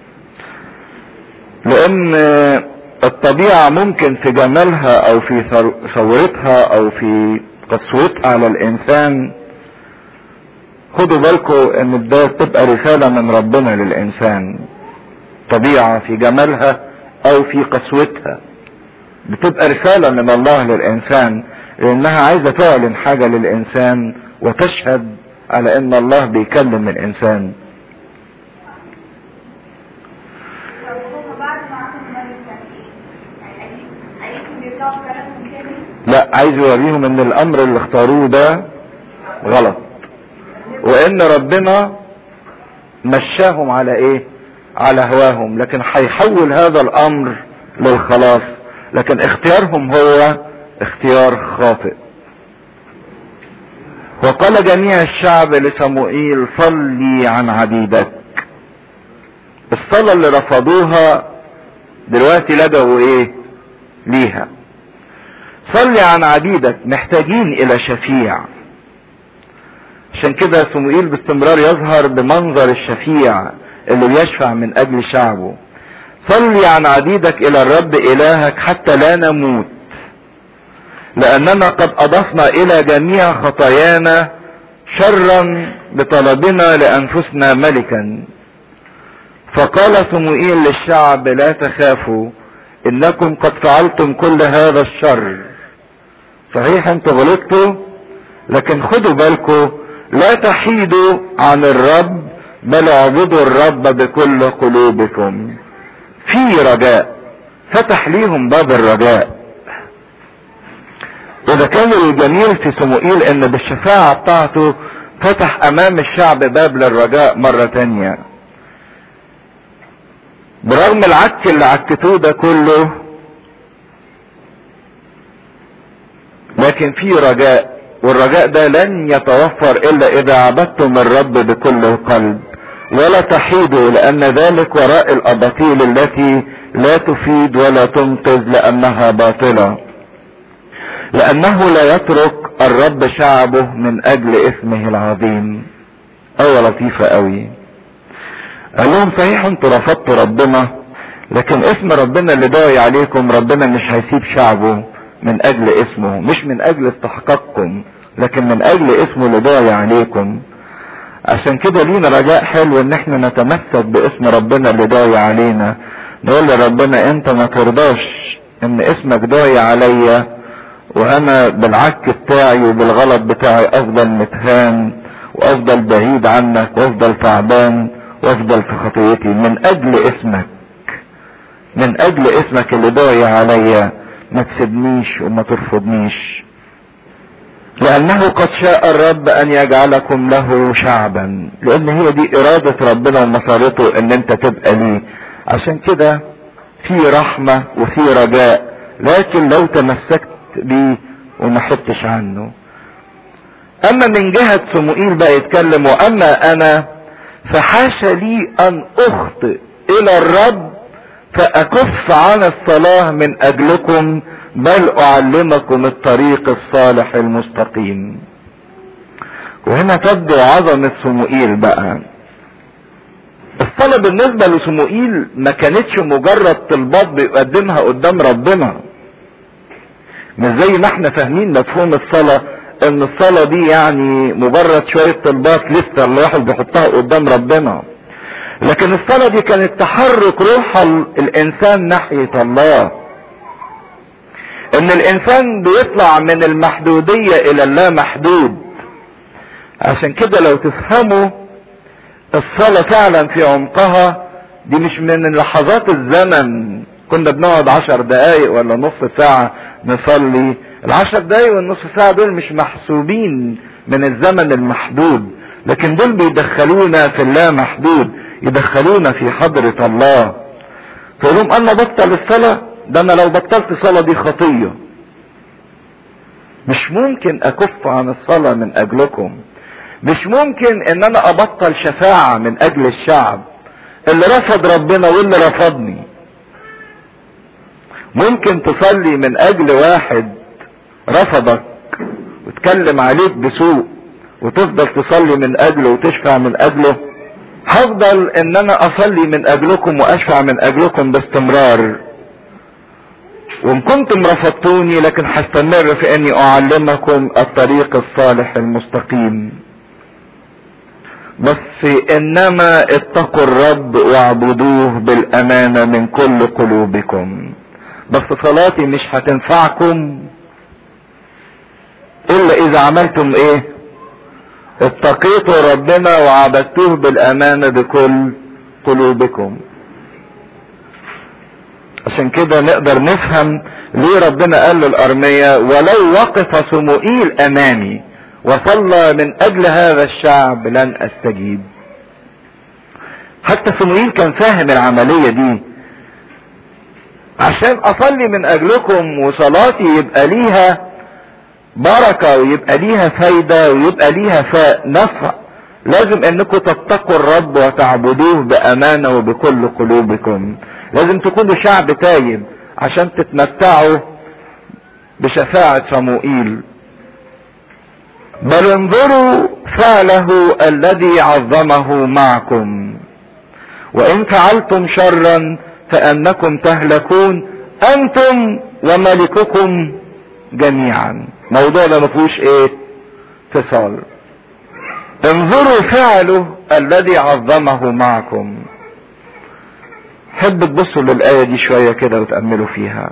لان الطبيعة ممكن في جمالها او في ثورتها او في قسوتها على الانسان خدوا بالكم ان ده تبقى رسالة من ربنا للانسان طبيعة في جمالها او في قسوتها بتبقى رسالة من الله للانسان لانها عايزة تعلن حاجة للانسان وتشهد على ان الله بيكلم الانسان لا عايز يوريهم ان الامر اللي اختاروه ده غلط وان ربنا مشاهم على ايه على هواهم لكن هيحول هذا الامر للخلاص لكن اختيارهم هو اختيار خاطئ وقال جميع الشعب لصموئيل صلي عن عبيدك الصلاة اللي رفضوها دلوقتي لجأوا ايه ليها صلي عن عبيدك محتاجين الى شفيع عشان كده صموئيل باستمرار يظهر بمنظر الشفيع اللي بيشفع من اجل شعبه صلي عن عبيدك الى الرب الهك حتى لا نموت لاننا قد اضفنا الى جميع خطايانا شرا بطلبنا لانفسنا ملكا فقال صموئيل للشعب لا تخافوا انكم قد فعلتم كل هذا الشر صحيح انتوا غلطتوا لكن خدوا بالكم لا تحيدوا عن الرب بل اعبدوا الرب بكل قلوبكم في رجاء فتح ليهم باب الرجاء وده كان الجميل في صموئيل ان بالشفاعة بتاعته فتح امام الشعب باب للرجاء مرة تانية برغم العك اللي عكتوه ده كله لكن في رجاء والرجاء ده لن يتوفر الا اذا عبدتم الرب بكل القلب ولا تحيدوا لان ذلك وراء الاباطيل التي لا تفيد ولا تنقذ لانها باطله لانه لا يترك الرب شعبه من اجل اسمه العظيم ايه لطيفة قوي قال لهم صحيح انتوا رفضتوا ربنا لكن اسم ربنا اللي داعي عليكم ربنا مش هيسيب شعبه من اجل اسمه مش من اجل استحقاقكم لكن من اجل اسمه اللي داعي عليكم عشان كده لينا رجاء حلو ان احنا نتمسك باسم ربنا اللي داعي علينا نقول لربنا انت ما ترضاش ان اسمك داعي عليا وانا بالعك بتاعي وبالغلط بتاعي افضل متهان وافضل بعيد عنك وافضل تعبان وافضل في خطيتي من اجل اسمك من اجل اسمك اللي داعي عليا ما تسيبنيش وما ترفضنيش لانه قد شاء الرب ان يجعلكم له شعبا لان هي دي ارادة ربنا ومسارته ان انت تبقى ليه عشان كده في رحمة وفي رجاء لكن لو تمسكت بيه وما حدتش عنه اما من جهة صموئيل بقى يتكلم واما انا فحاشا لي ان اخطئ الى الرب فاكف عن الصلاة من اجلكم بل اعلمكم الطريق الصالح المستقيم وهنا تبدو عظمة صموئيل بقى الصلاة بالنسبة لصموئيل ما كانتش مجرد طلبات بيقدمها قدام ربنا مش زي ما احنا فاهمين مفهوم الصلاة ان الصلاة دي يعني مجرد شوية طلبات لسه الواحد بيحطها قدام ربنا لكن الصلاة دي كانت تحرك روح الانسان ناحية الله ان الانسان بيطلع من المحدودية الى اللا محدود عشان كده لو تفهموا الصلاة فعلا في عمقها دي مش من لحظات الزمن كنا بنقعد عشر دقايق ولا نص ساعة نصلي العشر دقايق والنص ساعة دول مش محسوبين من الزمن المحدود لكن دول بيدخلونا في اللا محدود يدخلونا في حضرة الله تقول لهم انا بطل الصلاة ده انا لو بطلت صلاة دي خطية مش ممكن اكف عن الصلاة من اجلكم مش ممكن ان انا ابطل شفاعة من اجل الشعب اللي رفض ربنا واللي رفضني ممكن تصلي من اجل واحد رفضك وتكلم عليك بسوء وتفضل تصلي من اجله وتشفع من اجله هفضل ان انا اصلي من اجلكم واشفع من اجلكم باستمرار وان كنتم رفضتوني لكن هستمر في اني اعلمكم الطريق الصالح المستقيم بس انما اتقوا الرب واعبدوه بالامانه من كل قلوبكم بس صلاتي مش هتنفعكم الا اذا عملتم ايه اتقيتوا ربنا وعبدتوه بالامانه بكل قلوبكم عشان كده نقدر نفهم ليه ربنا قال للأرمية ولو وقف صموئيل أمامي وصلى من أجل هذا الشعب لن أستجيب حتى صموئيل كان فاهم العملية دي عشان أصلي من أجلكم وصلاتي يبقى ليها بركة ويبقى ليها فايدة ويبقى ليها نفع لازم انكم تتقوا الرب وتعبدوه بامانه وبكل قلوبكم لازم تكونوا شعب تايب عشان تتمتعوا بشفاعة صموئيل بل انظروا فعله الذي عظمه معكم وان فعلتم شرا فانكم تهلكون انتم وملككم جميعا موضوع ده مفيهوش ايه اتصال انظروا فعله الذي عظمه معكم حب تبصوا للآية دي شوية كده وتأملوا فيها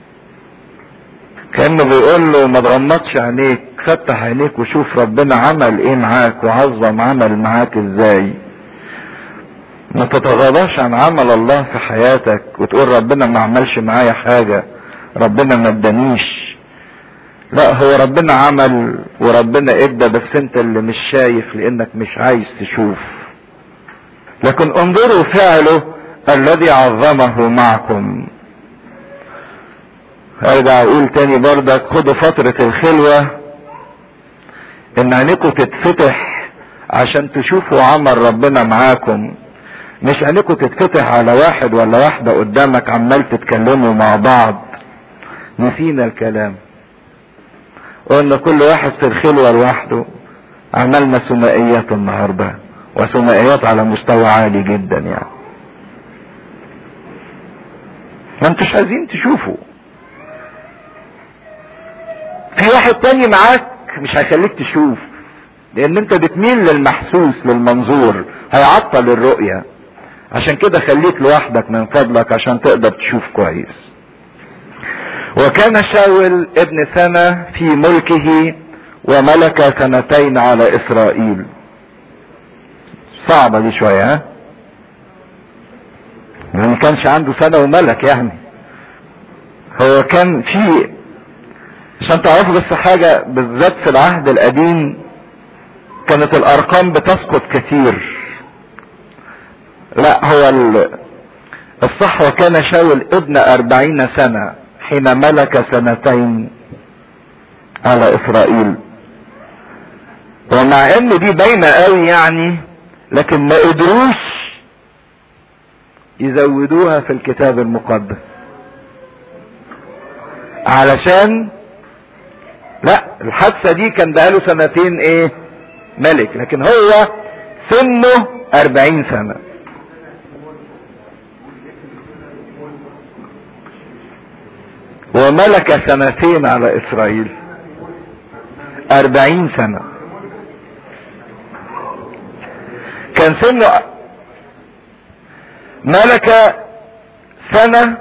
كأنه بيقول له ما تغمضش عينيك فتح عينيك وشوف ربنا عمل ايه معاك وعظم عمل معاك ازاي ما تتغاضاش عن عمل الله في حياتك وتقول ربنا ما عملش معايا حاجة ربنا ما ادانيش لا هو ربنا عمل وربنا ادى بس انت اللي مش شايف لانك مش عايز تشوف لكن انظروا فعله الذي عظمه معكم ارجع اقول تاني بردك خدوا فترة الخلوة ان عينيكم تتفتح عشان تشوفوا عمل ربنا معاكم مش عينيكم تتفتح على واحد ولا واحدة قدامك عمال تتكلموا مع بعض نسينا الكلام وان كل واحد في الخلوة لوحده عملنا ثنائيات النهاردة وثنائيات على مستوى عالي جدا يعني ما انتوش عايزين تشوفوا في واحد تاني معاك مش هيخليك تشوف لان انت بتميل للمحسوس للمنظور هيعطل الرؤية عشان كده خليك لوحدك من فضلك عشان تقدر تشوف كويس وكان شاول ابن سنة في ملكه وملك سنتين على اسرائيل صعبة دي شوية ها ما كانش عنده سنة وملك يعني هو كان في عشان تعرفوا بس حاجة بالذات في العهد القديم كانت الارقام بتسقط كتير لا هو الصح وكان شاول ابن اربعين سنة حين ملك سنتين على اسرائيل ومع ان دي باينة قوي يعني لكن ما قدروش يزودوها في الكتاب المقدس علشان لا الحادثة دي كان بقاله سنتين ايه ملك لكن هو سنه اربعين سنة وملك سنتين على اسرائيل اربعين سنة كان سنه ملك سنة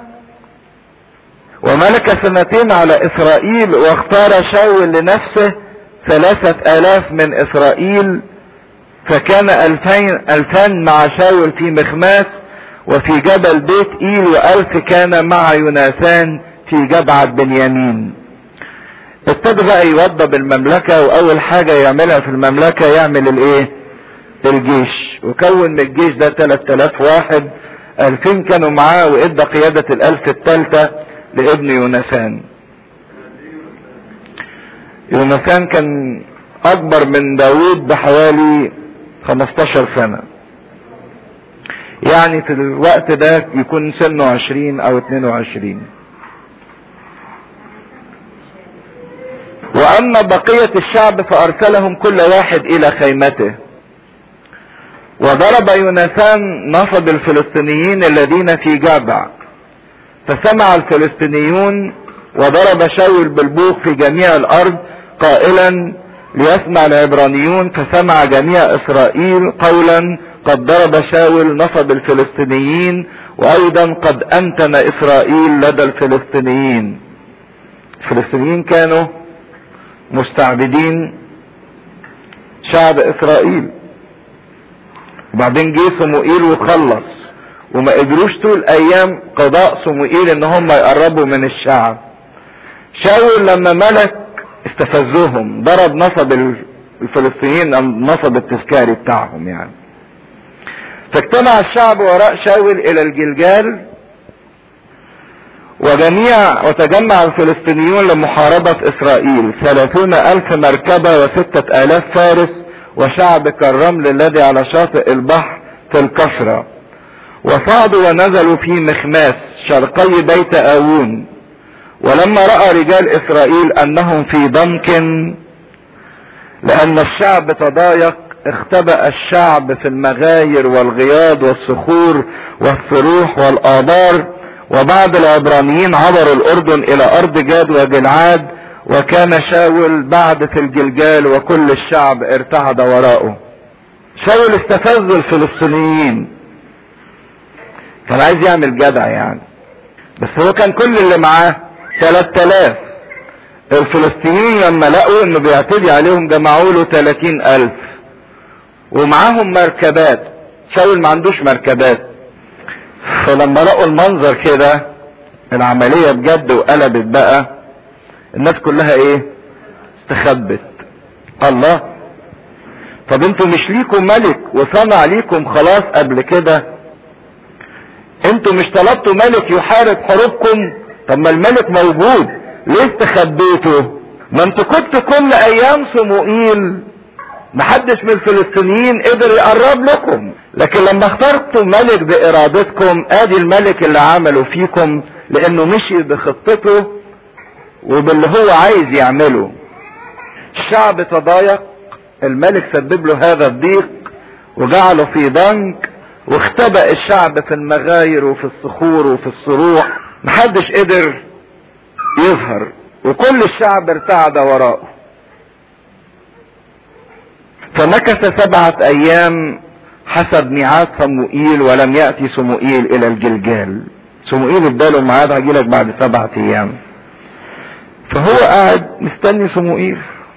وملك سنتين على اسرائيل واختار شاول لنفسه ثلاثة الاف من اسرائيل فكان الفين, الفان مع شاول في مخماس وفي جبل بيت ايل والف كان مع يوناثان في جبعة بنيامين ابتدى بقى يوضب المملكة واول حاجة يعملها في المملكة يعمل الايه الجيش وكون من الجيش ده 3000 واحد 2000 كانوا معاه وادى قيادة الالف الثالثة لابن يونسان يونسان كان اكبر من داود بحوالي 15 سنة يعني في الوقت ده يكون سنه 20 او 22 واما بقية الشعب فارسلهم كل واحد الى خيمته وضرب يونسان نصب الفلسطينيين الذين في جابع فسمع الفلسطينيون وضرب شاول بالبوق في جميع الارض قائلا ليسمع العبرانيون فسمع جميع اسرائيل قولا قد ضرب شاول نصب الفلسطينيين وايضا قد انتن اسرائيل لدى الفلسطينيين الفلسطينيين كانوا مستعبدين شعب اسرائيل وبعدين جه صموئيل وخلص وما قدروش طول ايام قضاء صموئيل ان هم يقربوا من الشعب شاول لما ملك استفزوهم ضرب نصب الفلسطينيين نصب التذكاري بتاعهم يعني فاجتمع الشعب وراء شاول الى الجلجال وجميع وتجمع الفلسطينيون لمحاربة اسرائيل ثلاثون الف مركبة وستة الاف فارس وشعب كالرمل الذي على شاطئ البحر في الكسرة وصعدوا ونزلوا في مخماس شرقي بيت آوون ولما رأى رجال إسرائيل أنهم في ضنك لأن الشعب تضايق اختبأ الشعب في المغاير والغياض والصخور والصروح والآبار وبعض العبرانيين عبروا الأردن إلى أرض جاد وجلعاد وكان شاول بعد في الجلجال وكل الشعب ارتعد وراءه شاول استفز الفلسطينيين كان عايز يعمل جدع يعني بس هو كان كل اللي معاه 3000 الفلسطينيين لما لقوا انه بيعتدي عليهم جمعوا له 30000 ومعاهم مركبات شاول ما عندوش مركبات فلما لقوا المنظر كده العملية بجد وقلبت بقى الناس كلها ايه استخبت الله طب انتوا مش ليكم ملك وصنع ليكم خلاص قبل كده انتوا مش طلبتوا ملك يحارب حروبكم طب ما الملك موجود ليه استخبيتوا ما انتوا كنتوا كل ايام صموئيل محدش من الفلسطينيين قدر يقرب لكم لكن لما اخترتوا ملك بارادتكم ادي الملك اللي عمله فيكم لانه مشي بخطته وباللي هو عايز يعمله الشعب تضايق الملك سبب له هذا الضيق وجعله في ضنك واختبأ الشعب في المغاير وفي الصخور وفي الصروع محدش قدر يظهر وكل الشعب ارتعد وراءه فمكث سبعة ايام حسب ميعاد صموئيل ولم يأتي صموئيل الى الجلجال صموئيل اداله ميعاد هجيلك بعد سبعة ايام فهو قاعد مستني صموئيل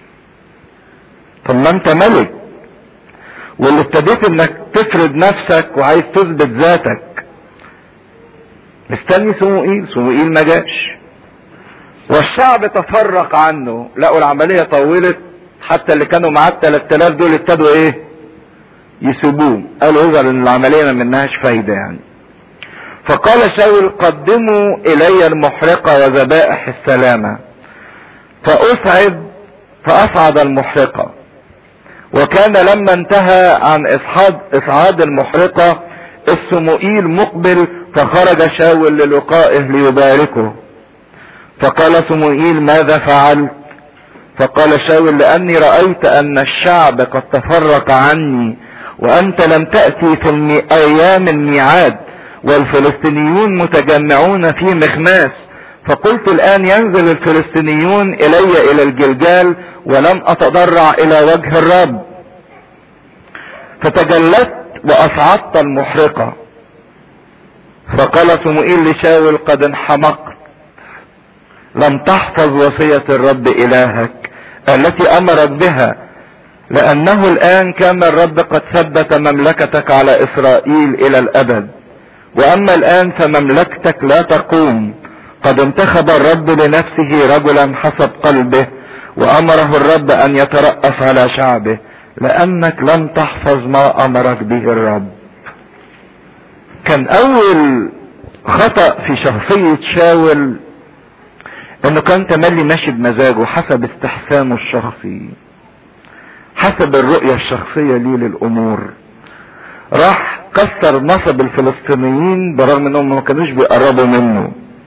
طب ما انت ملك واللي ابتديت انك تفرض نفسك وعايز تثبت ذاتك مستني صموئيل صموئيل ما جاش والشعب تفرق عنه لقوا العملية طولت حتى اللي كانوا معاه 3000 دول ابتدوا ايه يسيبوه قالوا اظهر ان العملية ما منهاش فايدة يعني فقال شاول قدموا الي المحرقة وذبائح السلامة فاسعد فاصعد المحرقة وكان لما انتهى عن اصعاد اصعاد المحرقة السموئيل مقبل فخرج شاول للقائه ليباركه فقال سموئيل ماذا فعلت فقال شاول لاني رأيت ان الشعب قد تفرق عني وانت لم تأتي في المي... ايام الميعاد والفلسطينيون متجمعون في مخماس فقلت الان ينزل الفلسطينيون الي الى الجلجال ولم اتضرع الى وجه الرب فتجلت واصعدت المحرقة فقال سموئيل لشاول قد انحمقت لم تحفظ وصية الرب الهك التي امرك بها لانه الان كان الرب قد ثبت مملكتك على اسرائيل الى الابد واما الان فمملكتك لا تقوم قد انتخب الرب لنفسه رجلا حسب قلبه وامره الرب ان يترأس على شعبه لانك لم تحفظ ما امرك به الرب كان اول خطأ في شخصية شاول انه كان تملي ماشي بمزاجه حسب استحسانه الشخصي حسب الرؤية الشخصية ليه للامور راح كسر نصب الفلسطينيين برغم انهم ما كانوش بيقربوا منه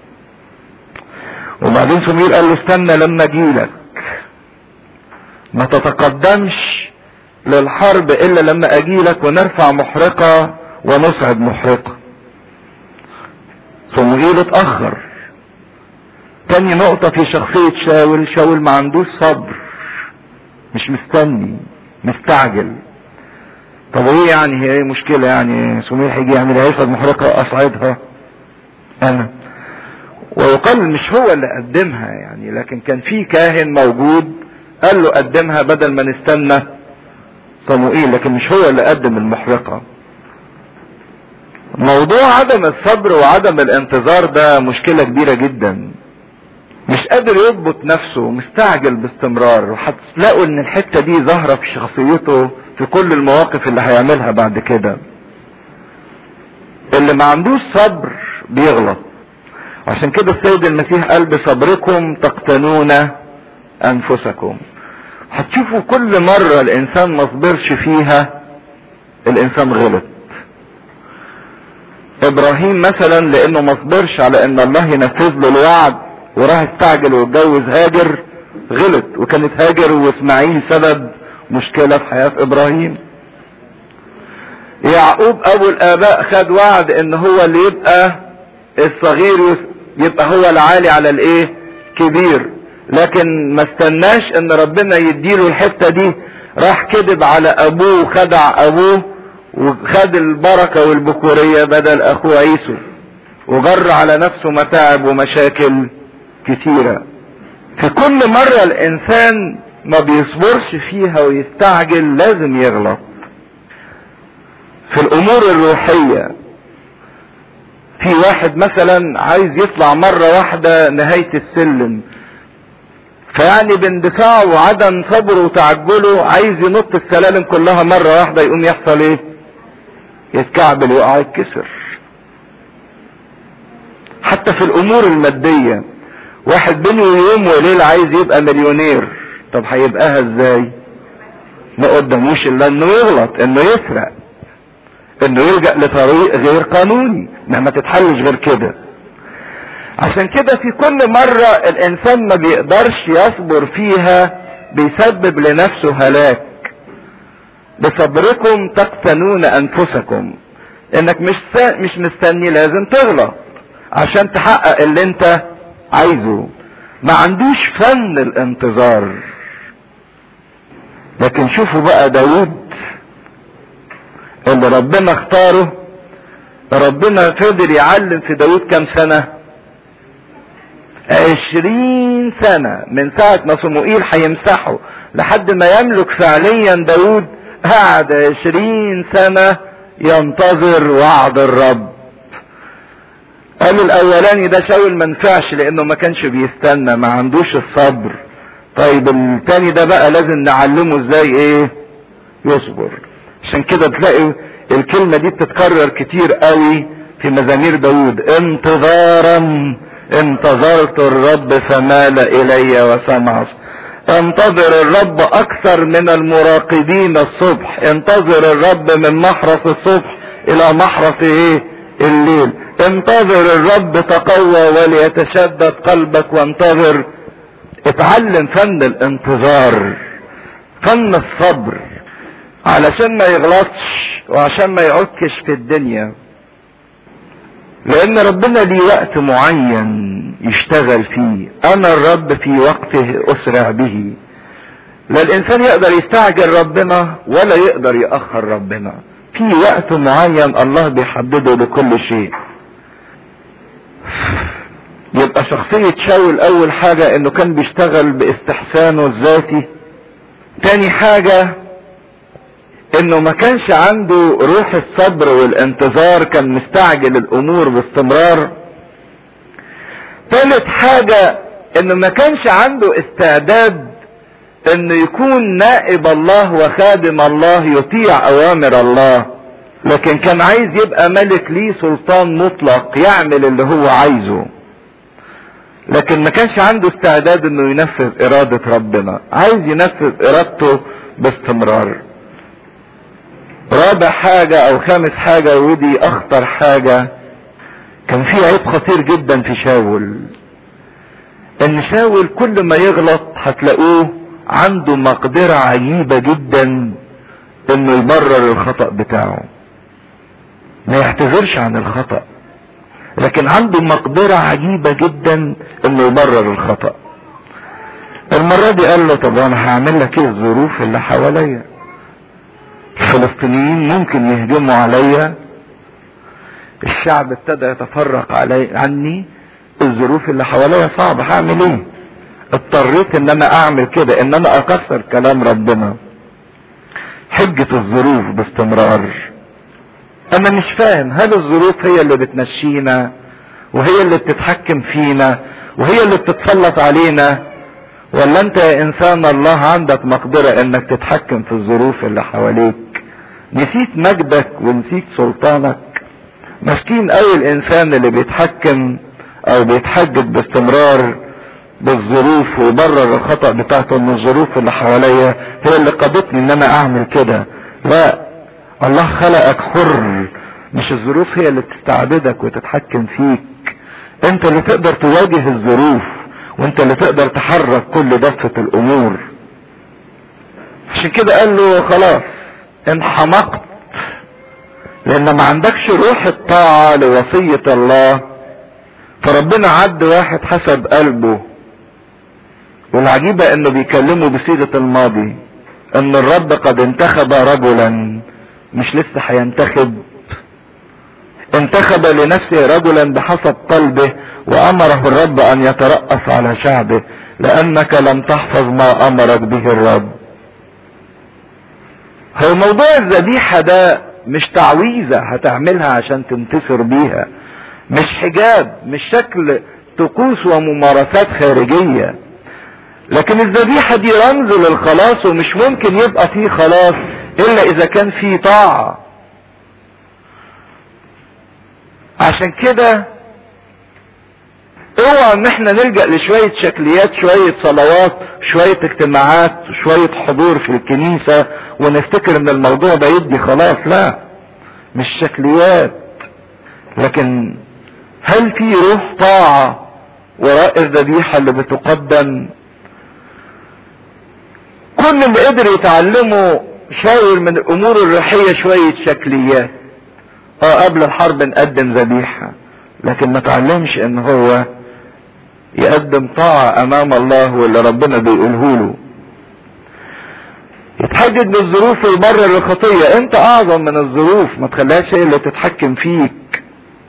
وبعدين سمير قال له استنى لما اجيلك ما تتقدمش للحرب الا لما اجيلك ونرفع محرقة ونصعد محرقة صموئيل اتأخر تاني نقطة في شخصية شاول شاول ما عندوش صبر مش مستني مستعجل طب ايه يعني هي ايه مشكلة يعني سمير هيجي يعمل هيصعد محرقة اصعدها انا ويقال مش هو اللي قدمها يعني لكن كان في كاهن موجود قال له قدمها بدل ما نستنى صموئيل لكن مش هو اللي قدم المحرقة موضوع عدم الصبر وعدم الانتظار ده مشكلة كبيرة جدا مش قادر يضبط نفسه مستعجل باستمرار وهتلاقوا ان الحتة دي ظاهرة في شخصيته في كل المواقف اللي هيعملها بعد كده اللي ما عندوش صبر بيغلط عشان كده السيد المسيح قال بصبركم تقتنون انفسكم هتشوفوا كل مرة الانسان ما صبرش فيها الانسان غلط ابراهيم مثلا لانه ما صبرش على ان الله ينفذ له الوعد وراح استعجل واتجوز هاجر غلط وكانت هاجر واسماعيل سبب مشكلة في حياة ابراهيم يعقوب ابو الاباء خد وعد ان هو اللي يبقى الصغير يبقى هو العالي على الايه كبير لكن ما استناش ان ربنا يديله الحتة دي راح كذب على ابوه وخدع ابوه وخد البركة والبكورية بدل اخوه عيسو وجر على نفسه متاعب ومشاكل كتيرة في كل مرة الانسان ما بيصبرش فيها ويستعجل لازم يغلط في الامور الروحية في واحد مثلا عايز يطلع مرة واحدة نهاية السلم فيعني باندفاعه وعدم صبره وتعجله عايز ينط السلالم كلها مرة واحدة يقوم يحصل ايه يتكعبل ويقع يتكسر حتى في الامور المادية واحد بينه يوم وليلة عايز يبقى مليونير طب هيبقاها ازاي ما قداموش الا انه يغلط انه يسرق انه يلجأ لطريق غير قانوني ما تتحلش غير كده عشان كده في كل مرة الانسان ما بيقدرش يصبر فيها بيسبب لنفسه هلاك بصبركم تقتنون انفسكم انك مش مش مستني لازم تغلط عشان تحقق اللي انت عايزه ما عندوش فن الانتظار لكن شوفوا بقى داود اللي ربنا اختاره ربنا فضل يعلم في داود كام سنة عشرين سنة من ساعة ما صموئيل هيمسحه لحد ما يملك فعليا داود قعد عشرين سنة ينتظر وعد الرب قالوا الاولاني ده شاول ما نفعش لانه ما كانش بيستنى ما عندوش الصبر طيب التاني ده بقى لازم نعلمه ازاي ايه يصبر عشان كده تلاقي الكلمة دي بتتكرر كتير قوي في مزامير داود انتظارا انتظرت الرب فمال الي وسمع انتظر الرب اكثر من المراقبين الصبح انتظر الرب من محرس الصبح الى محرس ايه الليل انتظر الرب تقوى وليتشدد قلبك وانتظر اتعلم فن الانتظار فن الصبر علشان ما يغلطش وعشان ما يعكش في الدنيا لان ربنا ليه وقت معين يشتغل فيه انا الرب في وقته اسرع به لا الانسان يقدر يستعجل ربنا ولا يقدر يأخر ربنا في وقت معين الله بيحدده لكل شيء يبقى شخصية شاول اول حاجة انه كان بيشتغل باستحسانه الذاتي تاني حاجة انه ما كانش عنده روح الصبر والانتظار كان مستعجل الامور باستمرار تالت حاجة انه ما كانش عنده استعداد انه يكون نائب الله وخادم الله يطيع اوامر الله لكن كان عايز يبقى ملك ليه سلطان مطلق يعمل اللي هو عايزه لكن ما كانش عنده استعداد انه ينفذ ارادة ربنا عايز ينفذ ارادته باستمرار رابع حاجة او خامس حاجة ودي اخطر حاجة كان في عيب خطير جدا في شاول ان شاول كل ما يغلط هتلاقوه عنده مقدرة عجيبة جدا انه يبرر الخطأ بتاعه ما يعتذرش عن الخطأ لكن عنده مقدرة عجيبة جدا انه يبرر الخطأ المرة دي قال له طب انا هعمل لك ايه الظروف اللي حواليا الفلسطينيين ممكن يهجموا عليا الشعب ابتدى يتفرق علي عني الظروف اللي حواليا صعبة هعمل ايه اضطريت ان انا اعمل كده ان انا اكسر كلام ربنا حجة الظروف باستمرار انا مش فاهم هل الظروف هي اللي بتمشينا وهي اللي بتتحكم فينا وهي اللي بتتسلط علينا ولا انت يا انسان الله عندك مقدرة انك تتحكم في الظروف اللي حواليك نسيت مجدك ونسيت سلطانك مسكين قوي الانسان اللي بيتحكم او بيتحجج باستمرار بالظروف ويبرر الخطأ بتاعته ان الظروف اللي حواليا هي اللي قادتني ان انا اعمل كده لا الله خلقك حر مش الظروف هي اللي بتستعبدك وتتحكم فيك انت اللي تقدر تواجه الظروف وانت اللي تقدر تحرك كل دفة الامور عشان كده قال له خلاص انحمقت لان ما عندكش روح الطاعة لوصية الله فربنا عد واحد حسب قلبه والعجيبة انه بيكلمه بصيغة الماضي ان الرب قد انتخب رجلا مش لسه هينتخب انتخب لنفسه رجلا بحسب قلبه وامره الرب ان يترأس على شعبه لانك لم تحفظ ما امرك به الرب هو موضوع الذبيحة ده مش تعويذة هتعملها عشان تنتصر بيها مش حجاب مش شكل طقوس وممارسات خارجية لكن الذبيحة دي رمز للخلاص ومش ممكن يبقى فيه خلاص الا اذا كان فيه طاعة عشان كده اوعى ان احنا نلجأ لشوية شكليات شوية صلوات شوية اجتماعات شوية حضور في الكنيسة ونفتكر ان الموضوع ده يدي خلاص لا مش شكليات لكن هل في روح طاعة وراء الذبيحة اللي بتقدم كل اللي قدر يتعلمه شاور من الامور الروحية شوية شكليات اه قبل الحرب نقدم ذبيحة لكن ما تعلمش ان هو يقدم طاعة امام الله واللي ربنا بيقوله له يتحدد بالظروف ويبرر الخطية انت اعظم من الظروف ما تخليهاش هي اللي تتحكم فيك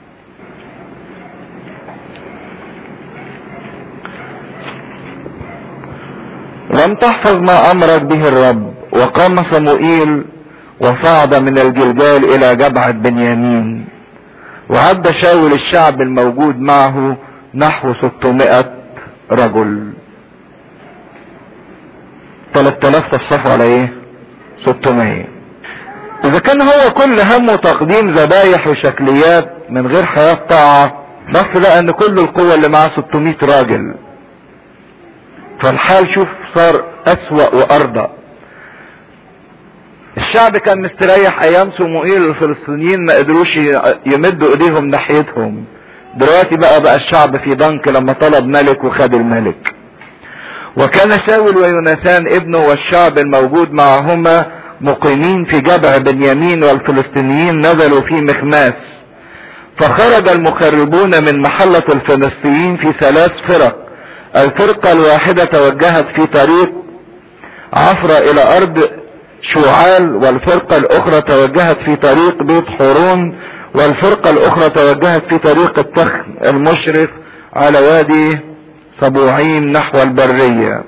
لم تحفظ ما امرك به الرب وقام صموئيل وصعد من الجلجال الى جبعة بنيامين وعد شاول الشعب الموجود معه نحو 600 رجل 3000 صفصفوا على ايه 600 اذا كان هو كل همه تقديم ذبايح وشكليات من غير حياة طاعة بس لقى ان كل القوة اللي معاه 600 راجل فالحال شوف صار اسوأ وارضى الشعب كان مستريح ايام صموئيل الفلسطينيين ما قدروش يمدوا ايديهم ناحيتهم دلوقتي بقى بقى الشعب في ضنك لما طلب ملك وخد الملك وكان شاول ويوناثان ابنه والشعب الموجود معهما مقيمين في جبع بنيامين والفلسطينيين نزلوا في مخماس فخرج المخربون من محلة الفلسطينيين في ثلاث فرق الفرقة الواحدة توجهت في طريق عفرة الى ارض شوعال والفرقة الاخرى توجهت في طريق بيت حورون والفرقة الاخرى توجهت في طريق التخن المشرف على وادي صبوعين نحو البرية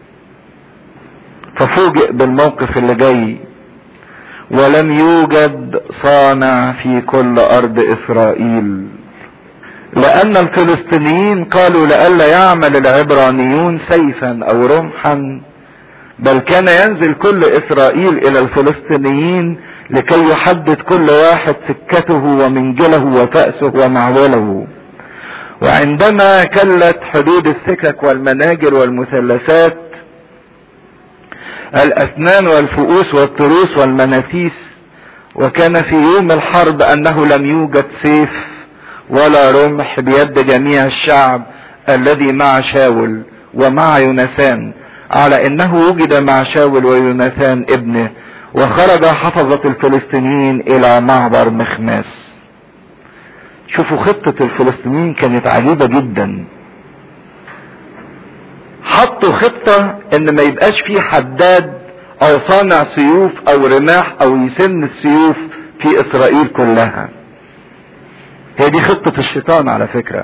ففوجئ بالموقف اللي جاي ولم يوجد صانع في كل ارض اسرائيل لان الفلسطينيين قالوا لئلا يعمل العبرانيون سيفا او رمحا بل كان ينزل كل اسرائيل الى الفلسطينيين لكي يحدد كل واحد سكته ومنجله وفأسه ومعوله وعندما كلت حدود السكك والمناجر والمثلثات الاسنان والفؤوس والتروس والمناسيس وكان في يوم الحرب انه لم يوجد سيف ولا رمح بيد جميع الشعب الذي مع شاول ومع يوناثان على انه وجد مع شاول ويوناثان ابنه وخرج حفظة الفلسطينيين الى معبر مخماس شوفوا خطة الفلسطينيين كانت عجيبة جدا حطوا خطة ان ما يبقاش في حداد او صانع سيوف او رماح او يسن السيوف في اسرائيل كلها هي دي خطة الشيطان على فكرة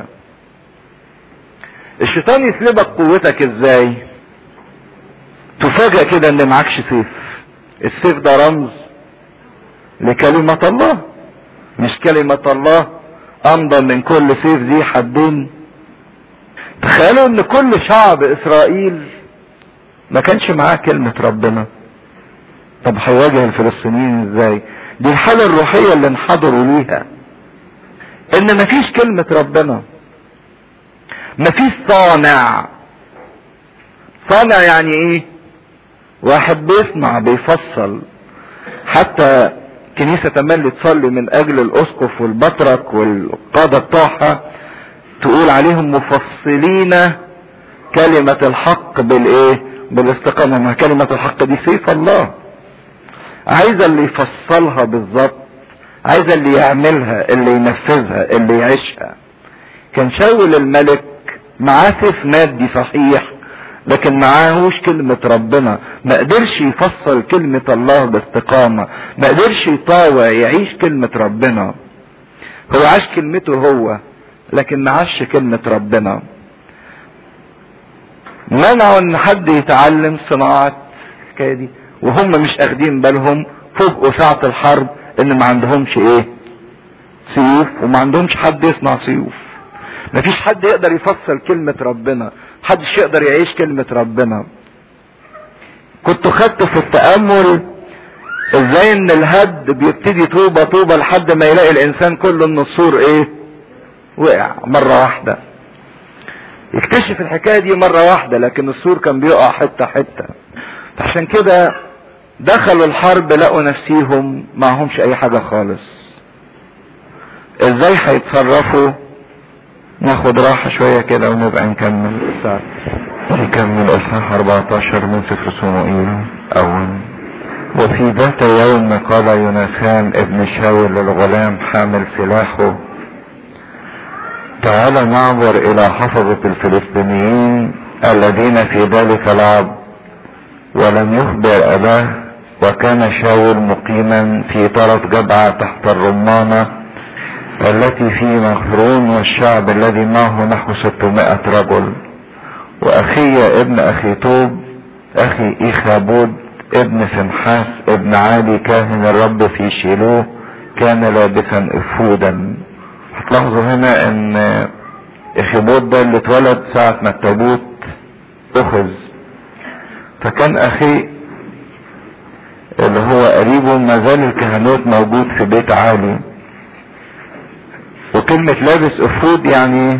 الشيطان يسلبك قوتك ازاي تفاجأ كده ان معكش سيف السيف ده رمز لكلمة الله مش كلمة الله امضى من كل سيف ذي حدين تخيلوا ان كل شعب اسرائيل ما كانش معاه كلمة ربنا طب هيواجه الفلسطينيين ازاي دي الحالة الروحية اللي انحضروا ليها ان مفيش كلمة ربنا مفيش صانع صانع يعني ايه واحد بيصنع بيفصل حتى كنيسة تملي تصلي من اجل الاسقف والبطرك والقادة بتوعها تقول عليهم مفصلين كلمة الحق بالايه بالاستقامة ما كلمة الحق دي سيف الله عايزة اللي يفصلها بالظبط عايزة اللي يعملها اللي ينفذها اللي يعيشها كان شاول الملك معاه سيف مادي صحيح لكن معاهوش كلمة ربنا ما قدرش يفصل كلمة الله باستقامة ما قدرش يطاوع يعيش كلمة ربنا هو عاش كلمته هو لكن ما عاش كلمة ربنا منعوا ان حد يتعلم صناعة الحكاية دي وهم مش اخدين بالهم فوجئوا ساعة الحرب ان ما عندهمش ايه سيوف وما عندهمش حد يصنع سيوف مفيش حد يقدر يفصل كلمة ربنا محدش يقدر يعيش كلمة ربنا كنت خدت في التأمل ازاي ان الهد بيبتدي طوبة طوبة لحد ما يلاقي الانسان كله ان السور ايه وقع مرة واحدة يكتشف الحكاية دي مرة واحدة لكن السور كان بيقع حتة حتة عشان كده دخلوا الحرب لقوا نفسيهم معهمش اي حاجة خالص ازاي هيتصرفوا ناخد راحة شوية كده ونبقى نكمل الساعة نكمل اصحاح 14 من سفر صموئيل أو وفي ذات يوم قال يوناثان ابن شاول للغلام حامل سلاحه تعال نعبر الى حفظة الفلسطينيين الذين في ذلك العبد ولم يخبر اباه وكان شاول مقيما في طرف جبعة تحت الرمانة التي في مغفرون والشعب الذي معه نحو 600 رجل واخي ابن اخي توب اخي ايخابود ابن فنحاس ابن عالي كاهن الرب في شيلوه كان لابسا افودا هتلاحظوا هنا ان اخيبود ده اللي اتولد ساعة ما التابوت اخذ فكان اخي اللي هو قريبه ما زال الكهنوت موجود في بيت عالي وكلمة لابس افود يعني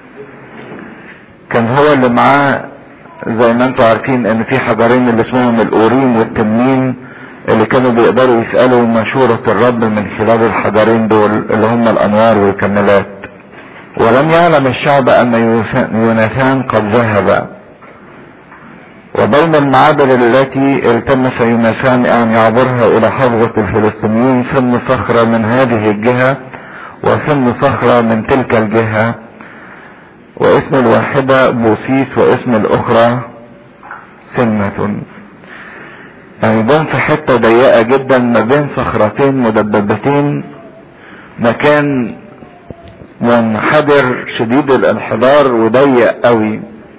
كان هو اللي معاه زي ما انتم عارفين ان في حجرين اللي اسمهم الاوريم والتميم اللي كانوا بيقدروا يسألوا مشورة الرب من خلال الحجرين دول اللي هم الانوار والكمالات ولم يعلم الشعب ان يوناثان قد ذهب وبين المعابر التي التمس يوناثان ان يعبرها الى حفظة الفلسطينيين سن صخرة من هذه الجهة وسن صخرة من تلك الجهة واسم الواحدة بوسيس واسم الاخرى سنة يعني دول في حتة ضيقة جدا ما بين صخرتين مدببتين مكان منحدر شديد الانحدار وضيق قوي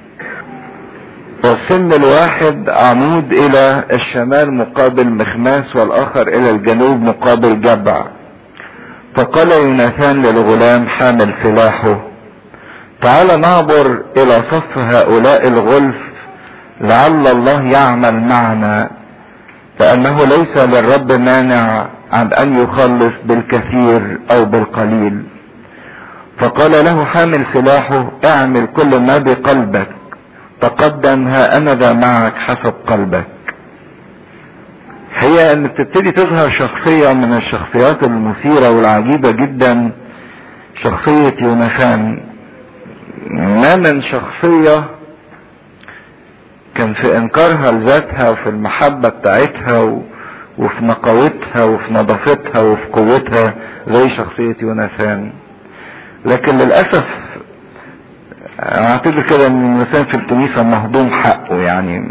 والسن الواحد عمود الى الشمال مقابل مخماس والاخر الى الجنوب مقابل جبع فقال يوناثان للغلام حامل سلاحه تعال نعبر الى صف هؤلاء الغلف لعل الله يعمل معنا لانه ليس للرب مانع عن ان يخلص بالكثير او بالقليل فقال له حامل سلاحه اعمل كل ما بقلبك تقدم ها انا ذا معك حسب قلبك هي ان بتبتدي تظهر شخصية من الشخصيات المثيرة والعجيبة جدا شخصية يوناثان ما من شخصية كان في انكارها لذاتها وفي المحبة بتاعتها و... وفي نقاوتها وفي نظافتها وفي قوتها زي شخصية يوناثان لكن للأسف اعتبر كده ان يوناثان في الكنيسة مهضوم حقه يعني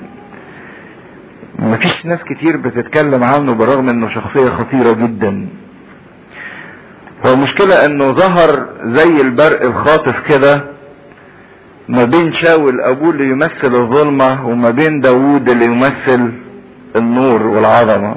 مفيش ناس كتير بتتكلم عنه بالرغم انه شخصية خطيرة جدا هو المشكلة انه ظهر زي البرق الخاطف كده ما بين شاول ابوه اللي يمثل الظلمة وما بين داوود اللي يمثل النور والعظمة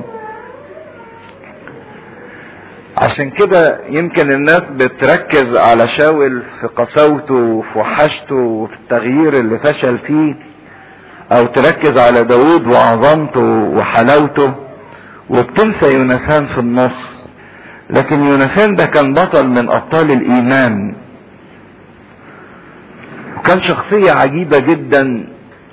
عشان كده يمكن الناس بتركز على شاول في قساوته وفي وحشته وفي التغيير اللي فشل فيه او تركز على داود وعظمته وحلاوته وبتنسى يوناثان في النص لكن يوناثان ده كان بطل من ابطال الايمان وكان شخصية عجيبة جدا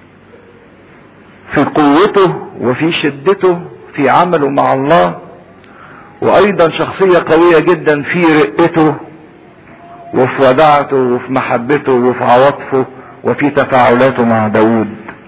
في قوته وفي شدته في عمله مع الله وايضا شخصية قوية جدا في رقته وفي ودعته وفي محبته وفي عواطفه وفي تفاعلاته مع داود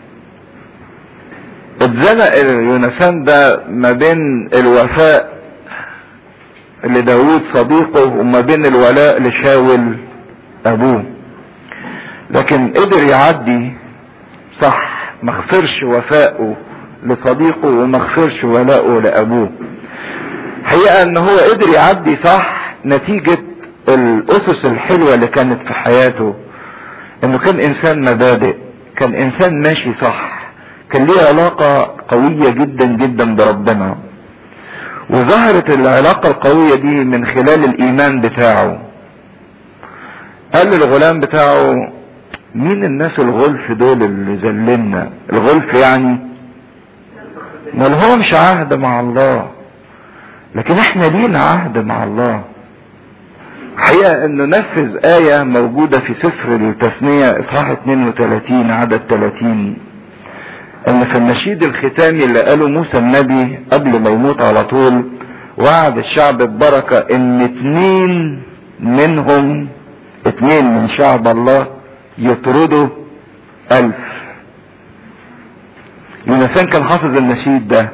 اتزنق يونسان ده ما بين الوفاء لداود صديقه وما بين الولاء لشاول ابوه لكن قدر يعدي صح ما خسرش وفائه لصديقه وما خسرش ولاءه لابوه حقيقة ان هو قدر يعدي صح نتيجة الاسس الحلوة اللي كانت في حياته انه كان انسان مبادئ كان انسان ماشي صح كان ليه علاقة قوية جدا جدا بربنا وظهرت العلاقة القوية دي من خلال الايمان بتاعه قال للغلام بتاعه مين الناس الغلف دول اللي ذلنا الغلف يعني ما لهمش عهد مع الله لكن احنا لينا عهد مع الله حقيقة انه نفذ آية موجودة في سفر التثنية اصحاح 32 عدد 30 ان في النشيد الختامي اللي قاله موسى النبي قبل ما يموت على طول وعد الشعب ببركة ان اتنين منهم اتنين من شعب الله يطردوا الف يونسان كان حافظ النشيد ده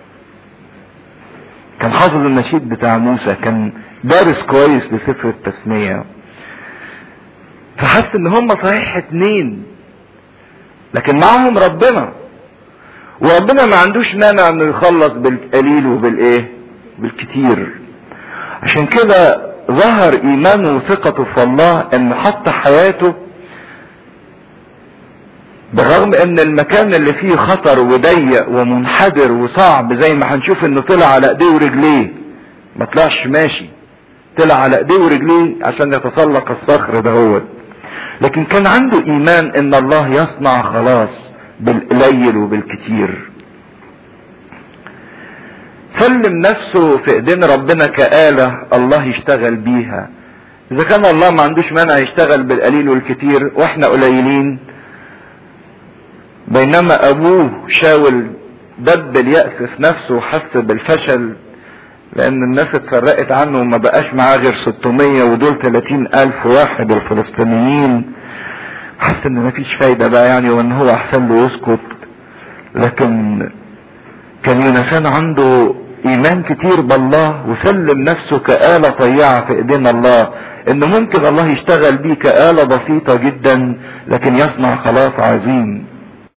كان حافظ النشيد بتاع موسى كان دارس كويس لسفر التثنية فحس ان هم صحيح اتنين لكن معهم ربنا وربنا ما عندوش مانع انه يخلص بالقليل وبالايه بالكتير عشان كده ظهر ايمانه وثقته في الله انه حط حياته بالرغم ان المكان اللي فيه خطر وضيق ومنحدر وصعب زي ما هنشوف انه طلع على ايديه ورجليه ما طلعش ماشي طلع على ايديه ورجليه عشان يتسلق الصخر دهوت لكن كان عنده ايمان ان الله يصنع خلاص بالقليل وبالكتير سلم نفسه في ايدين ربنا كآلة الله يشتغل بيها اذا كان الله ما عندوش مانع يشتغل بالقليل والكتير واحنا قليلين بينما ابوه شاول دب اليأس في نفسه وحس بالفشل لان الناس اتفرقت عنه وما بقاش معاه غير 600 ودول 30 الف واحد الفلسطينيين حس ان مفيش فايدة بقى يعني وان هو احسن له يسكت لكن كان يونسان عنده ايمان كتير بالله وسلم نفسه كآلة طيعة في ايدين الله انه ممكن الله يشتغل بيه كآلة بسيطة جدا لكن يصنع خلاص عظيم